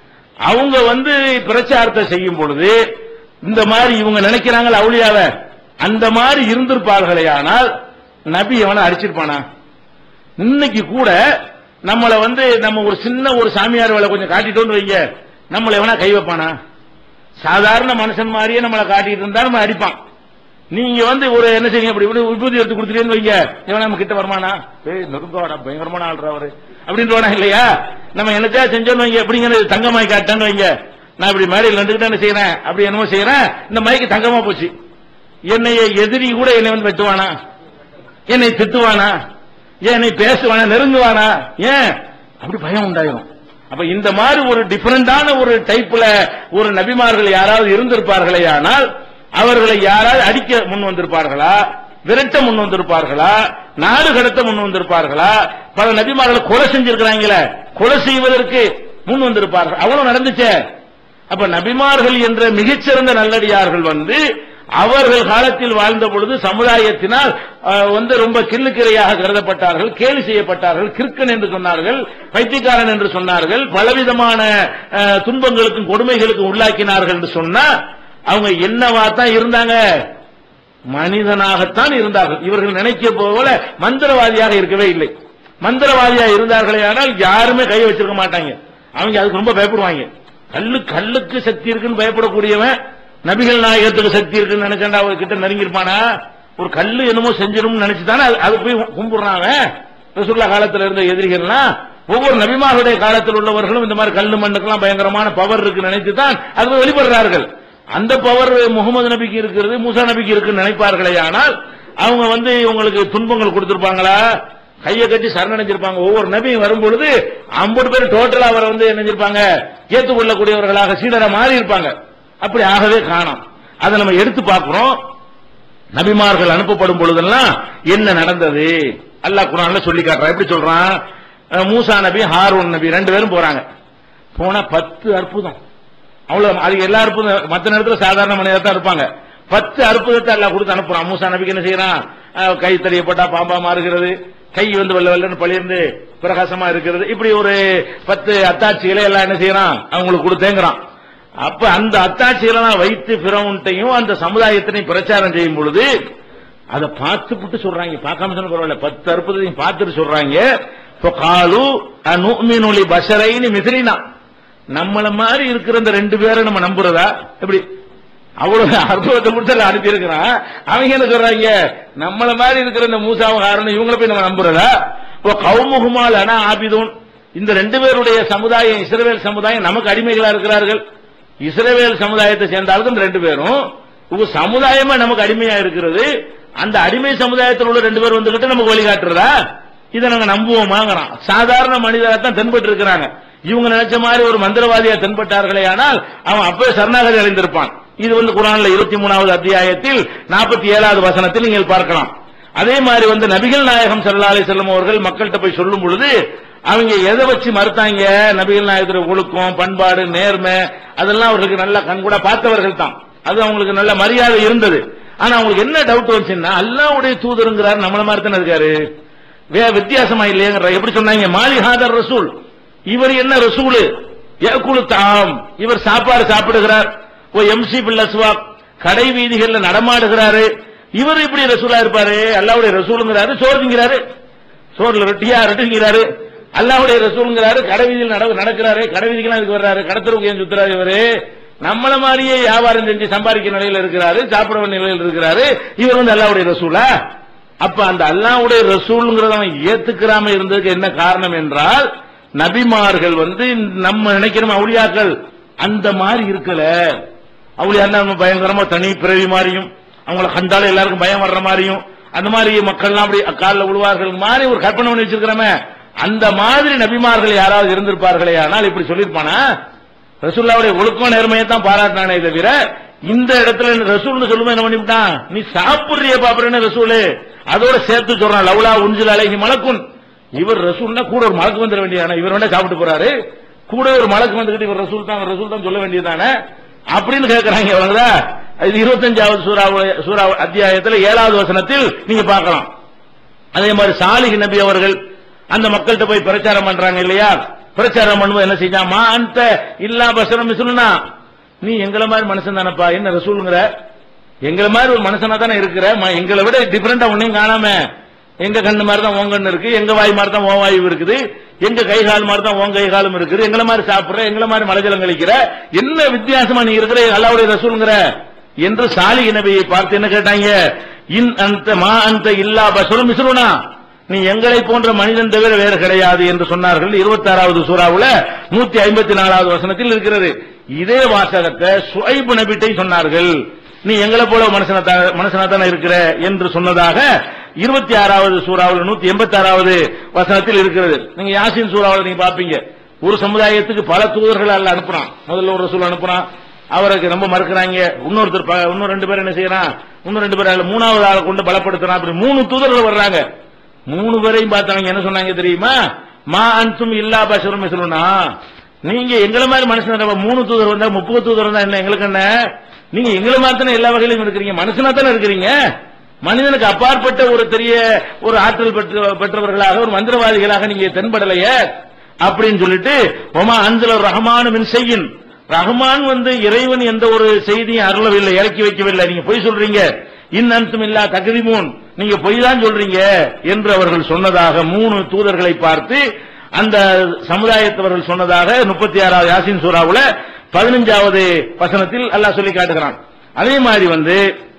Speaker 1: அவங்க வந்து பிரச்சாரத்தை செய்யும் பொழுது இந்த மாதிரி இவங்க நினைக்கிறாங்களா அவுளியாவ அந்த மாதிரி இருந்திருப்பார்களே ஆனால் நபி எவனை அடிச்சிருப்பானா இன்னைக்கு கூட நம்மள வந்து நம்ம ஒரு சின்ன ஒரு சாமியார் வேலை கொஞ்சம் காட்டிட்டோம்னு வைங்க நம்மள எவனா கை வைப்பானா சாதாரண மனுஷன் மாதிரியே நம்மளை காட்டிட்டு இருந்தா நம்ம அடிப்பான் நீங்க வந்து ஒரு என்ன செய்யுங்க அப்படி இப்படி விபூதி எடுத்து கொடுத்துட்டேன்னு வைங்க இவன் நம்ம கிட்ட வருமானா ஏய் நெருங்கவாடா பயங்கரமான ஆள்றா அவரு அப்படின்றவானா இல்லையா நம்ம என்னத்தையா செஞ்சோன்னு வைங்க எப்படிங்கிறது தங்கமாய் காட்டான்னு வைங்க நான் இப்படி மேடையில் நின்றுக்கிட்டு என்ன செய்யறேன் அப்படி என்னமோ செய்யறேன் இந்த மைக்கு தங்கமா போச்சு என்னைய எதிரி கூட என்னை வந்து வெட்டுவானா என்னை திட்டுவானா ஏன் என்னை பேசுவானா நெருங்குவானா ஏன் அப்படி பயம் உண்டாயிரும் அப்ப இந்த மாதிரி ஒரு டிஃபரெண்டான ஒரு டைப்ல ஒரு நபிமார்கள் யாராவது இருந்திருப்பார்களே ஆனால் அவர்களை யாராவது அடிக்க முன் வந்திருப்பார்களா விரட்ட முன் வந்திருப்பார்களா நாடு கடத்த முன் வந்திருப்பார்களா பல நபிமார்களை கொலை செஞ்சிருக்கிறாங்களே கொலை செய்வதற்கு முன் வந்திருப்பார்கள் அவ்வளவு நடந்துச்சே அப்ப நபிமார்கள் என்ற மிகச்சிறந்த நல்லடியார்கள் வந்து அவர்கள் காலத்தில் வாழ்ந்த பொழுது சமுதாயத்தினால் அஹ், வந்து ரொம்ப கிள்ளுக்கிரையாக கருதப்பட்டார்கள் கேலி செய்யப்பட்டார்கள் கிறுக்கன் என்று சொன்னார்கள் பைத்தியக்காரன் என்று சொன்னார்கள் பலவிதமான அஹ், துன்பங்களுக்கும் கொடுமைகளுக்கும் உள்ளாக்கினார்கள் என்று சொன்னா அவங்க என்னவா தான் இருந்தாங்க மனிதனாகத்தான் இருந்தார்கள் இவர்கள் நினைக்க போல மந்திரவாதியாக இருக்கவே இல்லை மந்திரவாதியா இருந்தார்களே ஆனால் யாருமே கை வச்சிருக்க மாட்டாங்க அவங்க அதுக்கு ரொம்ப பயப்படுவாங்க கல்லு கல்லுக்கு சக்தி இருக்குன்னு பயப்படக்கூடியவன் நபிகள் நாயகத்துக்கு சக்தி இருக்குன்னு நினைச்சாண்டா அவர் கிட்ட நெருங்கிருப்பானா ஒரு கல்லு என்னமோ செஞ்சிரும்னு நினைச்சுதானே அது- அது போய் கும்பிடுறாங்க ரசூல்லா காலத்துல இருந்த எதிரிகள்லாம் ஒவ்வொரு நபிமாருடைய காலத்தில் உள்ளவர்களும் இந்த மாதிரி கல்லு மண்ணுக்கெல்லாம் பயங்கரமான பவர் இருக்கு நினைத்து தான் அது போய் வெளிப்படுறார்கள் அந்த பவர் முகமது நபிக்கு இருக்கிறது மூசா நபிக்கு இருக்குன்னு நினைப்பார்களே ஆனால் அவங்க வந்து இவங்களுக்கு துன்பங்கள் கொடுத்திருப்பாங்களா கையை கட்டி சரணடைஞ்சிருப்பாங்க ஒவ்வொரு நபியும் வரும்பொழுது ஐம்பது பேர் டோட்டலா அவரை வந்து என்ன செஞ்சிருப்பாங்க ஏற்றுக்கொள்ளக்கூடியவர்களாக சீடரா மாறி இருப்பாங்க அப்படி ஆகவே காணோம் அதை நம்ம எடுத்து பார்க்கிறோம் நபிமார்கள் அனுப்பப்படும் பொழுதெல்லாம் என்ன நடந்தது அல்லாஹ் குரான்ல சொல்லி காட்டுறான் எப்படி சொல்றான் அஹ் மூசா நபி ஹாரூன் நபி ரெண்டு பேரும் போறாங்க போனா பத்து அற்புதம் அவ்வளவு அது எல்லா அற்புதம் மத்த நேரத்துல சாதாரண மனிதர் தான் இருப்பாங்க பத்து அற்புதத்தை எல்லாம் கொடுத்து அனுப்புறான் மூசா நபிக்கு என்ன செய்யறான் அஹ் கை தெரியப்பட்டா பாம்பா மாறுகிறது கை வந்து வெள்ள வெள்ளன்னு பழிர்ந்து பிரகாசமா இருக்கிறது இப்படி ஒரு பத்து அத்தாட்சிகளை எல்லாம் என்ன செய்யறான் அவங்களுக்கு கொடுத்தேங்கிறான் அப்ப அந்த அத்தாட்சிகளெல்லாம் வைத்து பிறவுன்ட்டையும் அந்த சமுதாயத்தினையும் பிரச்சாரம் செய்யும் பொழுது அதை பார்த்து விட்டு சொல்றாங்க பார்க்காம சொன்ன பரவாயில்ல பத்து அற்புதத்தையும் பார்த்துட்டு சொல்றாங்க இப்போ காலு அனுமினுலி பஷரைனி மிதிலினா நம்மள மாதிரி இருக்கிற இந்த ரெண்டு பேரை நம்ம நம்புறதா எப்படி அவ்வளவு அற்புதத்தை கொடுத்து அனுப்பி இருக்கிறான் அவங்க என்ன சொல்றாங்க நம்மள மாதிரி இருக்கிற இந்த மூசாவும் காரணம் இவங்களை போய் நம்ம நம்புறதா இப்போ கவுமுகுமால் அனா ஆபிதூன் இந்த ரெண்டு பேருடைய சமுதாயம் இஸ்ரவேல் சமுதாயம் நமக்கு அடிமைகளா இருக்கிறார்கள் இஸ்ரவேல் சமுதாயத்தை சேர்ந்தாலும் இந்த ரெண்டு பேரும் உங்க சமுதாயமா நமக்கு அடிமையா இருக்கிறது அந்த அடிமை சமுதாயத்தில் உள்ள ரெண்டு பேர் வந்துகிட்டு நமக்கு வழிகாட்டுறதா இதை நாங்க நம்புவோமாங்கிறான் சாதாரண மனிதராக தான் தென்பட்டு இருக்கிறாங்க இவங்க நினைச்ச மாதிரி ஒரு மந்திரவாதியா தென்பட்டார்களே ஆனால் அவன் அப்பவே சரணாகதி அடைந்திருப்பான் இது வந்து குரான்ல இருபத்தி மூணாவது அத்தியாயத்தில் நாற்பத்தி ஏழாவது வசனத்தில் நீங்கள் பார்க்கலாம் அதே மாதிரி வந்து நபிகள் நாயகம் சல்லா அலி செல்லம் அவர்கள் மக்கள்கிட்ட போய் சொல்லும் பொழுது அவங்க எதை வச்சு மறுத்தாங்க நபிகள் நாயகத்துடைய ஒழுக்கம் பண்பாடு நேர்மை அதெல்லாம் அவர்களுக்கு நல்ல கண்கூட பார்த்தவர்கள் தான் அது அவங்களுக்கு நல்ல மரியாதை இருந்தது ஆனா அவங்களுக்கு என்ன டவுட் வந்துச்சுன்னா அல்லாவுடைய தூதருங்கிறார் நம்மள மாதிரி தானே இருக்காரு வே வித்தியாசமா இல்லையங்கிற எப்படி சொன்னாங்க மாலிஹாதர் ரசூல் இவர் என்ன ரசூலு ஏக்குழு தாம் இவர் சாப்பாடு சாப்பிடுகிறார் ஓ எம்சி பில்லஸ்வா கடை வீதிகள்ல நடமாடுகிறாரு இவர் இப்படி ரசூலா இருப்பாரு அல்லாவுடைய ரசூலுங்கிறாரு சோறு திங்கிறாரு சோறுல ரொட்டியா ரொட்டிங்கிறாரு அல்லாவுடைய ரசூலுங்கிறாரு கடை வீதியில் நட- நடக்கிறாரு கடை வீதிக்கெல்லாம் இதுக்கு வர்றாரு கடத்தருக்கு ஏன் சுத்துறாரு இவரு நம்மள மாதிரியே வியாபாரம் செஞ்சு சம்பாதிக்கிற நிலையில இருக்கிறாரு சாப்பிட வேண்டிய நிலையில இருக்கிறாரு இவர் வந்து அல்லாவுடைய ரசூலா அப்ப அந்த அல்லாவுடைய ரசூலுங்கிறத அவன் ஏத்துக்கிறாம இருந்ததுக்கு என்ன காரணம் என்றால் நபிமார்கள் வந்து நம்ம நினைக்கிறோம் அவுளியாக்கள் அந்த மாதிரி இருக்கல அவுளியா நம்ம பயங்கரமா தனி பிறவி மாதிரியும் அவங்கள கண்டாலும் எல்லாருக்கும் பயம் வர்ற மாதிரியும் அந்த மாதிரி மக்கள்லாம் அப்படி காலில் விழுவார்கள் மாதிரி ஒரு கற்பனை பண்ணி வச்சிருக்கிறோமே அந்த மாதிரி நபிமார்கள் யாராவது இருந்திருப்பார்களே ஆனால் இப்படி சொல்லியிருப்பானா ரசூல்லாவுடைய ஒழுக்கம் நேர்மையை தான் பாராட்டினானே தவிர இந்த இடத்துல ரசூல்னு சொல்லும்போது என்ன பண்ணிவிட்டான் நீ சாப்பிடுறிய பாப்புறேன்னு ரசூலு அதோட சேர்த்து சொல்றான் லவ்லா உஞ்சில் அழகி மலக்குன் இவர் ரசூல்னா கூட ஒரு மலக்கு வந்துட வேண்டியதானே இவர் வேணா சாப்பிட்டு போறாரு கூட ஒரு மலக்கு வந்துகிட்டு இவர் ரசூல் தான் இவர் ரசூல் தான் சொல்ல வேண்டியதானே அப்படின்னு கேட்கறாங்க இவங்களா இது இருபத்தஞ்சாவது சூறா சூறா அத்தியாயத்தில் ஏழாவது வசனத்தில் நீங்க பார்க்கலாம் அதே மாதிரி சாலிஹ் நபி அவர்கள் அந்த மக்கள்கிட்ட போய் பிரச்சாரம் பண்றாங்க இல்லையா பிரச்சாரம் பண்ணும்போது என்ன செஞ்சாமா அந்த இல்லா பசரம் மிசுனா நீ எங்களை மாதிரி மனுஷன் தானப்பா என்ன ரசூலுங்கிற எங்களை மாதிரி ஒரு மனுஷனா தானே இருக்கிற ம- எங்களை விட டிஃபரெண்டா ஒன்னையும் காணாம எங்க கண்ணு மாதிரி தான் உன் கண்ணு இருக்கு எங்க வாய் மாதிரி தான் உன் வாயு இருக்குது எங்க கை கால் மாதிரி தான் உன் கை காலும் இருக்குது எங்களை மாதிரி சாப்பிடுற எங்களை மாதிரி மலைஜலம் கழிக்கிற என்ன வித்தியாசமா நீ இருக்கிற அல்லாவுடைய ரசூலுங்கிற என்று சாலிஹ் நபியை பார்த்து என்ன கேட்டாங்க இன் அந்த மா அந்த இல்லா பசுரும் மிசுருனா நீ எங்களை போன்ற மனிதன் தவிர வேறு கிடையாது என்று சொன்னார்கள் இருபத்தி ஆறாவது சூறாவுல நூத்தி ஐம்பத்தி நாலாவது வசனத்தில் இருக்கிறது இதே வாசகத்தை சுவைபு நபிட்டை சொன்னார்கள் நீ எங்களை போல மனுஷனா மனுஷனா தானே இருக்கிற என்று சொன்னதாக இருபத்தி ஆறாவது சூறாவில் நூத்தி எண்பத்தி ஆறாவது வசனத்தில் இருக்கிறது நீங்க யாசின் சூறாவில் நீங்க பாப்பீங்க ஒரு சமுதாயத்துக்கு பல தூதர்கள் அல்ல அனுப்புறான் முதல்ல ஒரு ரசூல் அனுப்புறான் அவருக்கு ரொம்ப மறுக்கிறாங்க இன்னொருத்தர் ப- இன்னும் ரெண்டு பேர் என்ன செய்யறான் இன்னும் ரெண்டு பேர் அதுல மூணாவது ஆளை கொண்டு பலப்படுத்துறான் அப்படி மூணு தூதர்கள் வர்றாங்க மூணு பேரையும் பார்த்தவங்க என்ன சொன்னாங்க தெரியுமா மா அன்சும் இல்லா பஷரும் சொல்லுனா நீங்க எங்களை மாதிரி மனுஷன் தானே, மூணு தூதர் வந்தா முப்பது தூதர் வந்தா என்ன எங்களுக்கு என்ன நீங்க எங்களை மாதிரி தானே எல்லா வகையிலும் இருக்கிறீங்க மனுஷனா தானே இருக்கிறீங்க மனிதனுக்கு அப்பாற்பட்ட ஒரு பெரிய ஒரு ஆற்றல் பெற்ற பெற்றவர்களாக ஒரு மந்திரவாதிகளாக நீங்க தென்படலையே அப்படின்னு சொல்லிட்டு ஒமா அஞ்சல ரஹமானு மின் செய்யின் ரஹ்மான் வந்து இறைவன் எந்த ஒரு செய்தியும் அருளவில்லை இறக்கி வைக்கவில்லை நீங்க பொய் சொல்றீங்க இன்னும் இல்லா தகுதிமூன் நீங்க பொய் தான் சொல்றீங்க என்று அவர்கள் சொன்னதாக மூணு தூதர்களை பார்த்து அந்த சமுதாயத்தவர்கள் சொன்னதாக முப்பத்தி ஆறாவது யாசின் சூறாவுல பதினஞ்சாவது வசனத்தில் அல்லாஹ் சொல்லி காட்டுகிறான் அதே மாதிரி வந்து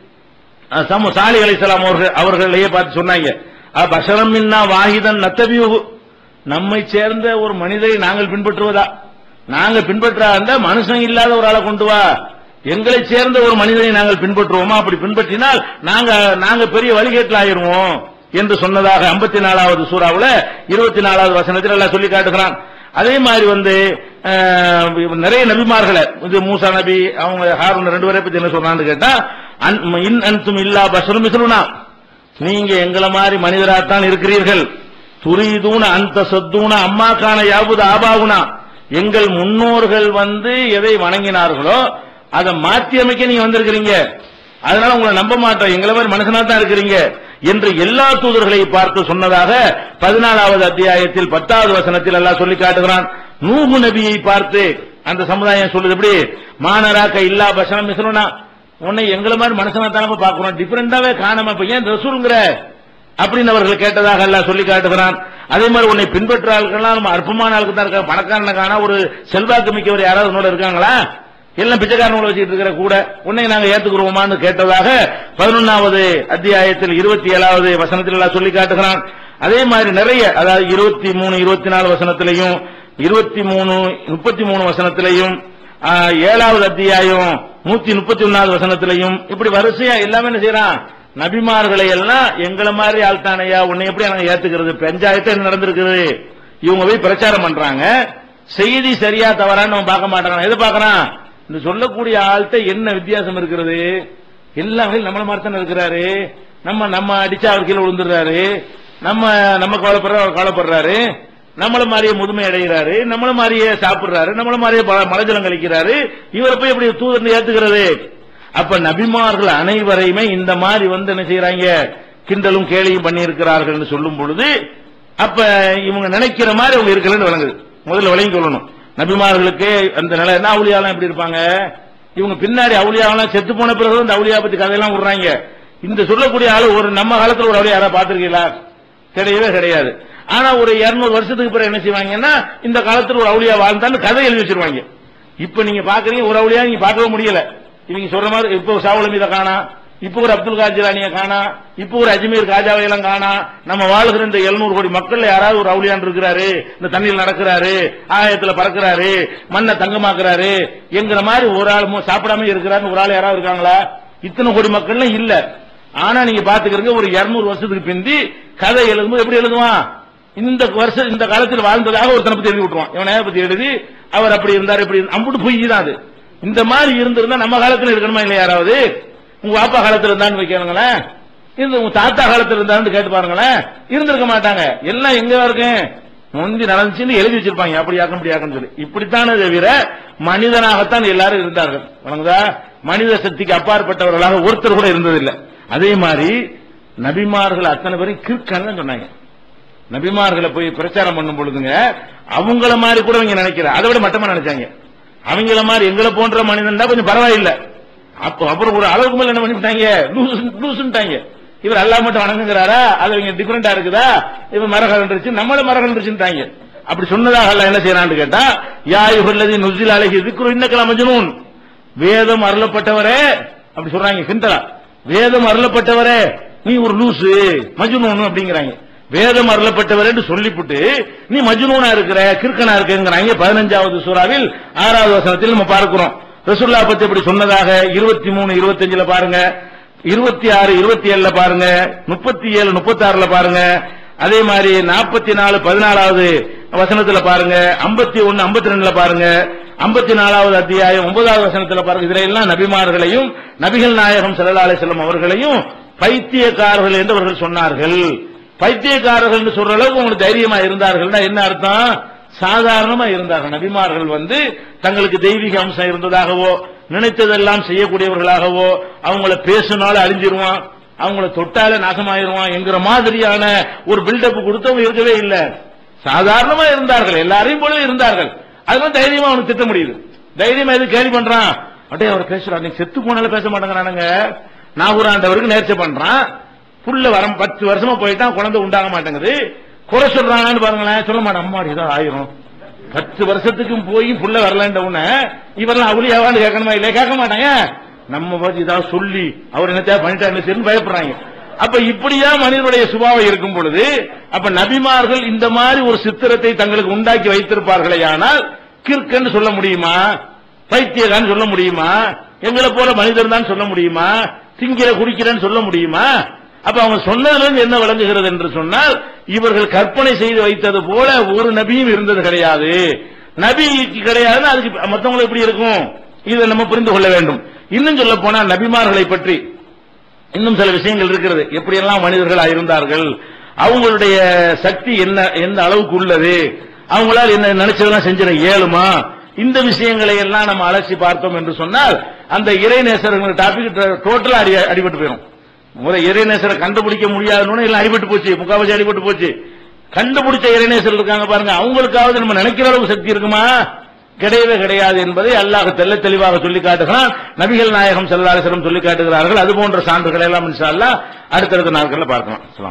Speaker 1: அஹ், சமு சாலி அலிசலாம் அவர்கள் அவர்களையே பார்த்து சொன்னாங்க அஹ், பஷரம் மின்னா வாஹிதன் நத்தபியுகு நம்மை சேர்ந்த ஒரு மனிதரை நாங்கள் பின்பற்றுவதா நாங்க பின்பற்றா இருந்தா மனுஷன் இல்லாத ஒரு ஆளை கொண்டு வா எங்களை சேர்ந்த ஒரு மனிதனை நாங்கள் பின்பற்றுவோமா அப்படி பின்பற்றினால் நாங்க நாங்க பெரிய வழிகேட்டில் ஆயிருவோம் என்று சொன்னதாக ஐம்பத்தி நாலாவது சூறாவுல இருபத்தி நாலாவது வசனத்தில் எல்லாம் சொல்லி காட்டுகிறான் அதே மாதிரி வந்து அஹ், நிறைய நபிமார்களை இது மூசா நபி அவங்க ஹாரூன் ரெண்டு பேரை பத்தி என்ன சொல்றான்னு கேட்டா அன்- இன் அன்தும் இல்லா பஷரும் மிஸ்லுனா நீங்க எங்களை மாதிரி மனிதராத்தான் இருக்கிறீர்கள் துரிதூன அந்த சொத்தூன அம்மாக்கான யாபுது ஆபாகுனா எங்கள் முன்னோர்கள் வந்து எதை வணங்கினார்களோ அதை மாற்றி அமைக்க நீங்க வந்திருக்கிறீங்க அதனால உங்களை நம்ப மாட்டோம் எங்களை மாதிரி மனுஷனா தான் இருக்கிறீங்க என்று எல்லா தூதர்களை பார்த்து சொன்னதாக பதினாலாவது அத்தியாயத்தில் பத்தாவது வசனத்தில் எல்லாம் சொல்லி காட்டுகிறான் நூகு நபியை பார்த்து அந்த சமுதாயம் சொல்லுது எப்படி மானராக்க இல்லா பசனம் மிசனா உன்னை எங்களை மாதிரி மனுஷனா தானே பாக்குறோம் டிஃபரெண்டாவே காணாம இப்ப ஏன் ரசூலுங்கிற அப்படின்னு அவர்கள் கேட்டதாக அல்லாஹ் சொல்லி காட்டுகிறான் அதே மாதிரி உன்னை பின்பற்ற ஆட்கள்லாம் நம்ம அற்பமான ஆளுக்கு தான் இருக்காங்க பணக்காரனுக்கான ஒரு செல்வாக்கு மிக்கவர் யாராவது உன்னோட இருக்காங்களா எல்லாம் பிச்சைக்காரங்களை வச்சுட்டு இருக்கிற கூட உன்னை நாங்க ஏத்துக்குருவோமான்னு கேட்டதாக பதினொன்னாவது அத்தியாயத்தில் இருபத்தி ஏழாவது வசனத்தில் எல்லாம் சொல்லி காட்டுகிறான் அதே மாதிரி நிறைய அதாவது இருபத்தி மூணு இருபத்தி நாலு வசனத்திலையும் இருபத்தி மூணு முப்பத்தி மூணு வசனத்திலையும் ஆ, ஏழாவது அத்தியாயம் நூத்தி முப்பத்தி ஒன்னாவது வசனத்திலையும் இப்படி வரிசையா எல்லாமே என்ன செய்யறான் நபிமார்களை எல்லாம் எங்களை மாதிரி ஆள்தானையா உன்னை எப்படி நாங்க ஏத்துக்கிறது பஞ்சாயத்து என்ன நடந்திருக்குது இவங்க போய் பிரச்சாரம் பண்றாங்க செய்தி சரியா தவறான்னு அவன் பார்க்க மாட்டான் எது பார்க்கறான் இந்த சொல்லக்கூடிய ஆள்கிட்ட என்ன வித்தியாசம் இருக்கிறது எல்லாமே நம்மள மாதிரி தானே இருக்கிறாரு நம்ம நம்ம அடிச்சா அவர் கீழே விழுந்துடுறாரு நம்ம நம்ம கவலைப்படுற அவர் கவலைப்படுறாரு நம்மள மாதிரியே முதுமை அடைகிறாரு நம்மள மாதிரியே சாப்பிடுறாரு நம்மள மாதிரியே ப- மலஜலம் கழிக்கிறாரு இவரை போய் எப்படி தூதர்னு ஏத்துக்கிறது அப்ப நபிமார்கள் அனைவரையுமே இந்த மாதிரி வந்து என்ன செய்யறாங்க கிண்டலும் கேலியும் பண்ணி இருக்கிறார்கள் சொல்லும் பொழுது அப்ப இவங்க நினைக்கிற மாதிரி அவங்க இருக்கலன்னு விளங்குது முதல்ல விளங்கி கொள்ளணும் நபிமார்களுக்கு அந்த நிலை என்ன அவுளியாலாம் எப்படி இருப்பாங்க இவங்க பின்னாடி அவுளியாவெல்லாம் செத்து போன பிறகு இந்த அவுளியா பத்தி கதையெல்லாம் விடுறாங்க இந்த சொல்லக்கூடிய ஆளு ஒரு நம்ம காலத்துல ஒரு அவுளியா யாராவது பாத்திருக்கீங்களா கிடையவே கிடையாது ஆனா ஒரு 200 வருஷத்துக்கு பிறகு என்ன செய்வாங்கன்னா இந்த காலத்துல ஒரு அவுளியா வாழ்ந்தான்னு கதை எழுதி வச்சிருவாங்க இப்ப நீங்க பாக்குறீங்க ஒரு அவுளியா நீங்க பார்க்கவே முடியல இவங்க சொல்ற மாதிரி இப்ப சாவுல மீத காணா இப்ப ஒரு அப்துல் கார் ஜிலானிய காணா இப்ப ஒரு அஜ்மீர் காஜாவை எல்லாம் காணா நம்ம வாழ்கிற இந்த 700 கோடி மக்கள்ல யாராவது ஒரு அவுளியான் இருக்கிறாரு இந்த தண்ணியில் நடக்கிறாரு ஆயத்துல பறக்கிறாரு மண்ணை தங்கமாக்குறாரு என்கிற மாதிரி ஒரு ஆள் மு- சாப்பிடாம இருக்கிறாருன்னு ஒரு ஆள் யாராவது இருக்காங்களா இத்தனை கோடி மக்கள்ல இல்ல ஆனா நீங்க பாத்துக்கிறீங்க ஒரு 200 வருஷத்துக்கு பிந்தி கதை எழுதும்போது எப்படி எழுதுவான் இந்த வருஷம் இந்த காலத்தில் வாழ்ந்ததாக ஒருத்தனை பத்தி எழுதி விட்டுருவான் இவன் நேர பத்தி எழுதி அவர் அப்படி இருந்தார் இப்படி இருந்தார். அம்புட்டு பொய் தான் அது இந்த மாதிரி இருந்திருந்தா நம்ம காலத்துல இருக்கணுமா இல்ல யாராவது உங்க அப்பா காலத்துல இருந்தான்னு வைக்கிறீங்களேன் இந்த உங்க தாத்தா காலத்துல இருந்தான்னு கேட்டு பாருங்களேன் இருந்திருக்க மாட்டாங்க எல்லாம் எங்க இருக்கு முந்தி நடந்துச்சுன்னு எழுதி வச்சிருப்பாங்க அப்படி ஆக்க முடியாதுன்னு சொல்லி இப்படித்தானே தவிர மனிதனாகத்தான் எல்லாரும் இருந்தார்கள் வணங்குதா மனித சக்திக்கு அப்பாற்பட்டவர்களாக ஒருத்தர் கூட இருந்ததில்லை அதே மாதிரி நபிமார்கள் அத்தனை பேரும் கிற்கன்னு சொன்னாங்க நபிமார்களை போய் பிரச்சாரம் பண்ணும் பொழுதுங்க அவங்கள மாதிரி கூட இவங்க நினைக்கிற அதை விட மட்டமா நினைச்சாங்க அவங்கள மாதிரி எங்களை போன்ற மனிதன் தான் கொஞ்சம் பரவாயில்ல அப்போ அப்புறம் ஒரு அளவுக்கு மேல என்ன பண்ணிவிட்டாங்க லூசுன்ட்டாங்க இவர் அல்லா மட்டும் வணங்குகிறாரா அது இவங்க டிஃபரெண்டா இருக்குதா இவன் மரகம் இருந்துச்சு நம்மள மரகம் இருந்துச்சுட்டாங்க அப்படி சொன்னதாக அல்ல என்ன செய்யறான்னு கேட்டா யா யுகல்லதி நுசில் அழகி இதுக்கு இன்னக்கல மஜ்னூன் வேதம் அருளப்பட்டவரே அப்படி சொல்றாங்க கிண்டலா வேதம் அருளப்பட்டவரே நீ ஒரு லூசு மஜ்னூன் அப்படிங்கிறாங்க வேதம் அருளப்பட்டவர் என்று சொல்லிவிட்டு நீ மஜ்னூனா இருக்கிற கிறுக்கனா இருக்குங்கிறாங்க பதினஞ்சாவது சூறாவில் ஆறாவது வசனத்தில் நம்ம பார்க்கிறோம் ரசூல்லா பத்தி இப்படி சொன்னதாக இருபத்தி மூணு இருபத்தஞ்சுல பாருங்க இருபத்தி ஆறு இருபத்தி ஏழுல பாருங்க முப்பத்தி ஏழு முப்பத்தி ஆறுல பாருங்க அதே மாதிரி நாற்பத்தி நாலு பதினாலாவது வசனத்துல பாருங்க ஐம்பத்தி ஒன்னு ஐம்பத்தி ரெண்டுல பாருங்க ஐம்பத்தி நாலாவது அத்தியாயம் ஒன்பதாவது வசனத்துல பாருங்க இதுல எல்லாம் நபிமார்களையும் நபிகள் நாயகம் ஸல்லல்லாஹு அலைஹி வஸல்லம் அவர்களையும் பைத்தியக்காரர்கள் என்று அவர்கள் சொன்னார்கள் பைத்தியக்காரர்கள் என்று சொல்ற அளவுக்கு உங்களுக்கு தைரியமா இருந்தார்கள்னா என்ன அர்த்தம் சாதாரணமா இருந்தார்கள் நபிமார்கள் வந்து தங்களுக்கு தெய்வீக அம்சம் இருந்ததாகவோ நினைத்ததெல்லாம் செய்யக்கூடியவர்களாகவோ அவங்கள பேசினாலும் அழிஞ்சிருவான் அவங்கள தொட்டாலே நாசமாயிருவான் என்கிற மாதிரியான ஒரு பில்டப் கொடுத்தவங்க இருக்கவே இல்லை சாதாரணமா இருந்தார்கள் எல்லாரையும் போல இருந்தார்கள் அதெல்லாம் தைரியமா அவனுக்கு திட்ட முடியுது தைரியமா எது கேள்வி பண்றான் அப்படியே அவர் பேசுறான் நீ செத்து போனாலும் பேச மாட்டேங்கிறானுங்க நாகூராண்டவருக்கு நேர்ச்சி பண்றான் புள்ள வரம் பத்து வருஷமா போயிட்டான் குழந்தை உண்டாக மாட்டேங்குது குறை சொல்றாங்கன்னு பாருங்களேன் சொல்ல மாட்டேன் அம்மா ஏதோ ஆயிரும் பத்து வருஷத்துக்கும் போய் புள்ள வரலன்ற உடனே இவரெல்லாம் அவளியாவான்னு கேட்கணுமா இல்லையா கேட்க மாட்டாங்க நம்ம பார்த்து ஏதாவது சொல்லி அவர் என்னத்தையா பண்ணிட்டாரு சரின்னு பயப்படுறாங்க அப்ப இப்படியா மனிதனுடைய சுபாவம் இருக்கும் பொழுது அப்ப நபிமார்கள் இந்த மாதிரி ஒரு சித்திரத்தை தங்களுக்கு உண்டாக்கி வைத்திருப்பார்களே ஆனால் கிற்கன்னு சொல்ல முடியுமா பைத்தியகான்னு சொல்ல முடியுமா எங்களை போல மனிதர் தான் சொல்ல முடியுமா திங்கிற குடிக்கிறேன்னு சொல்ல முடியுமா அப்ப அவங்க சொன்னதிலிருந்து என்ன விளங்குகிறது என்று சொன்னால் இவர்கள் கற்பனை செய்து வைத்தது போல ஒரு நபியும் இருந்தது கிடையாது நபிக்கு கிடையாதுன்னா அதுக்கு மத்தவங்களுக்கு எப்படி இருக்கும் இதை நம்ம புரிந்து கொள்ள வேண்டும் இன்னும் சொல்ல போனா நபிமார்களை பற்றி இன்னும் சில விஷயங்கள் இருக்கிறது எப்படியெல்லாம் மனிதர்களா இருந்தார்கள் அவங்களுடைய சக்தி என்ன எந்த அளவுக்கு உள்ளது அவங்களால் என்ன நினைச்சதெல்லாம் செஞ்சிட இயலுமா இந்த விஷயங்களை எல்லாம் நம்ம அலசி பார்த்தோம் என்று சொன்னால் அந்த இறைநேசர்கள் டாபிக் டோட்டலா அடி அடிபட்டு போயிடும் முத இறைநேசரை கண்டுபிடிக்க முடியாதுன்னு எல்லாம் அடிபட்டு போச்சு முக்காவாசி அடிபட்டு போச்சு கண்டுபிடிச்ச இறைநேசர் இருக்காங்க பாருங்க அவங்களுக்காவது நம்ம நினைக்கிற அளவு சக்தி இருக்குமா கிடையவே கிடையாது என்பதை அல்லாஹ் தெல்ல தெளிவாக சொல்லி காட்டுகிறான் நபிகள் நாயகம் செல்லாசரம் சொல்லி காட்டுகிறார்கள் அது போன்ற சான்றுகளை எல்லாம் இன்ஷா அல்லாஹ் அடுத்தடுத்த நாட்களில் பார்க்கலாம்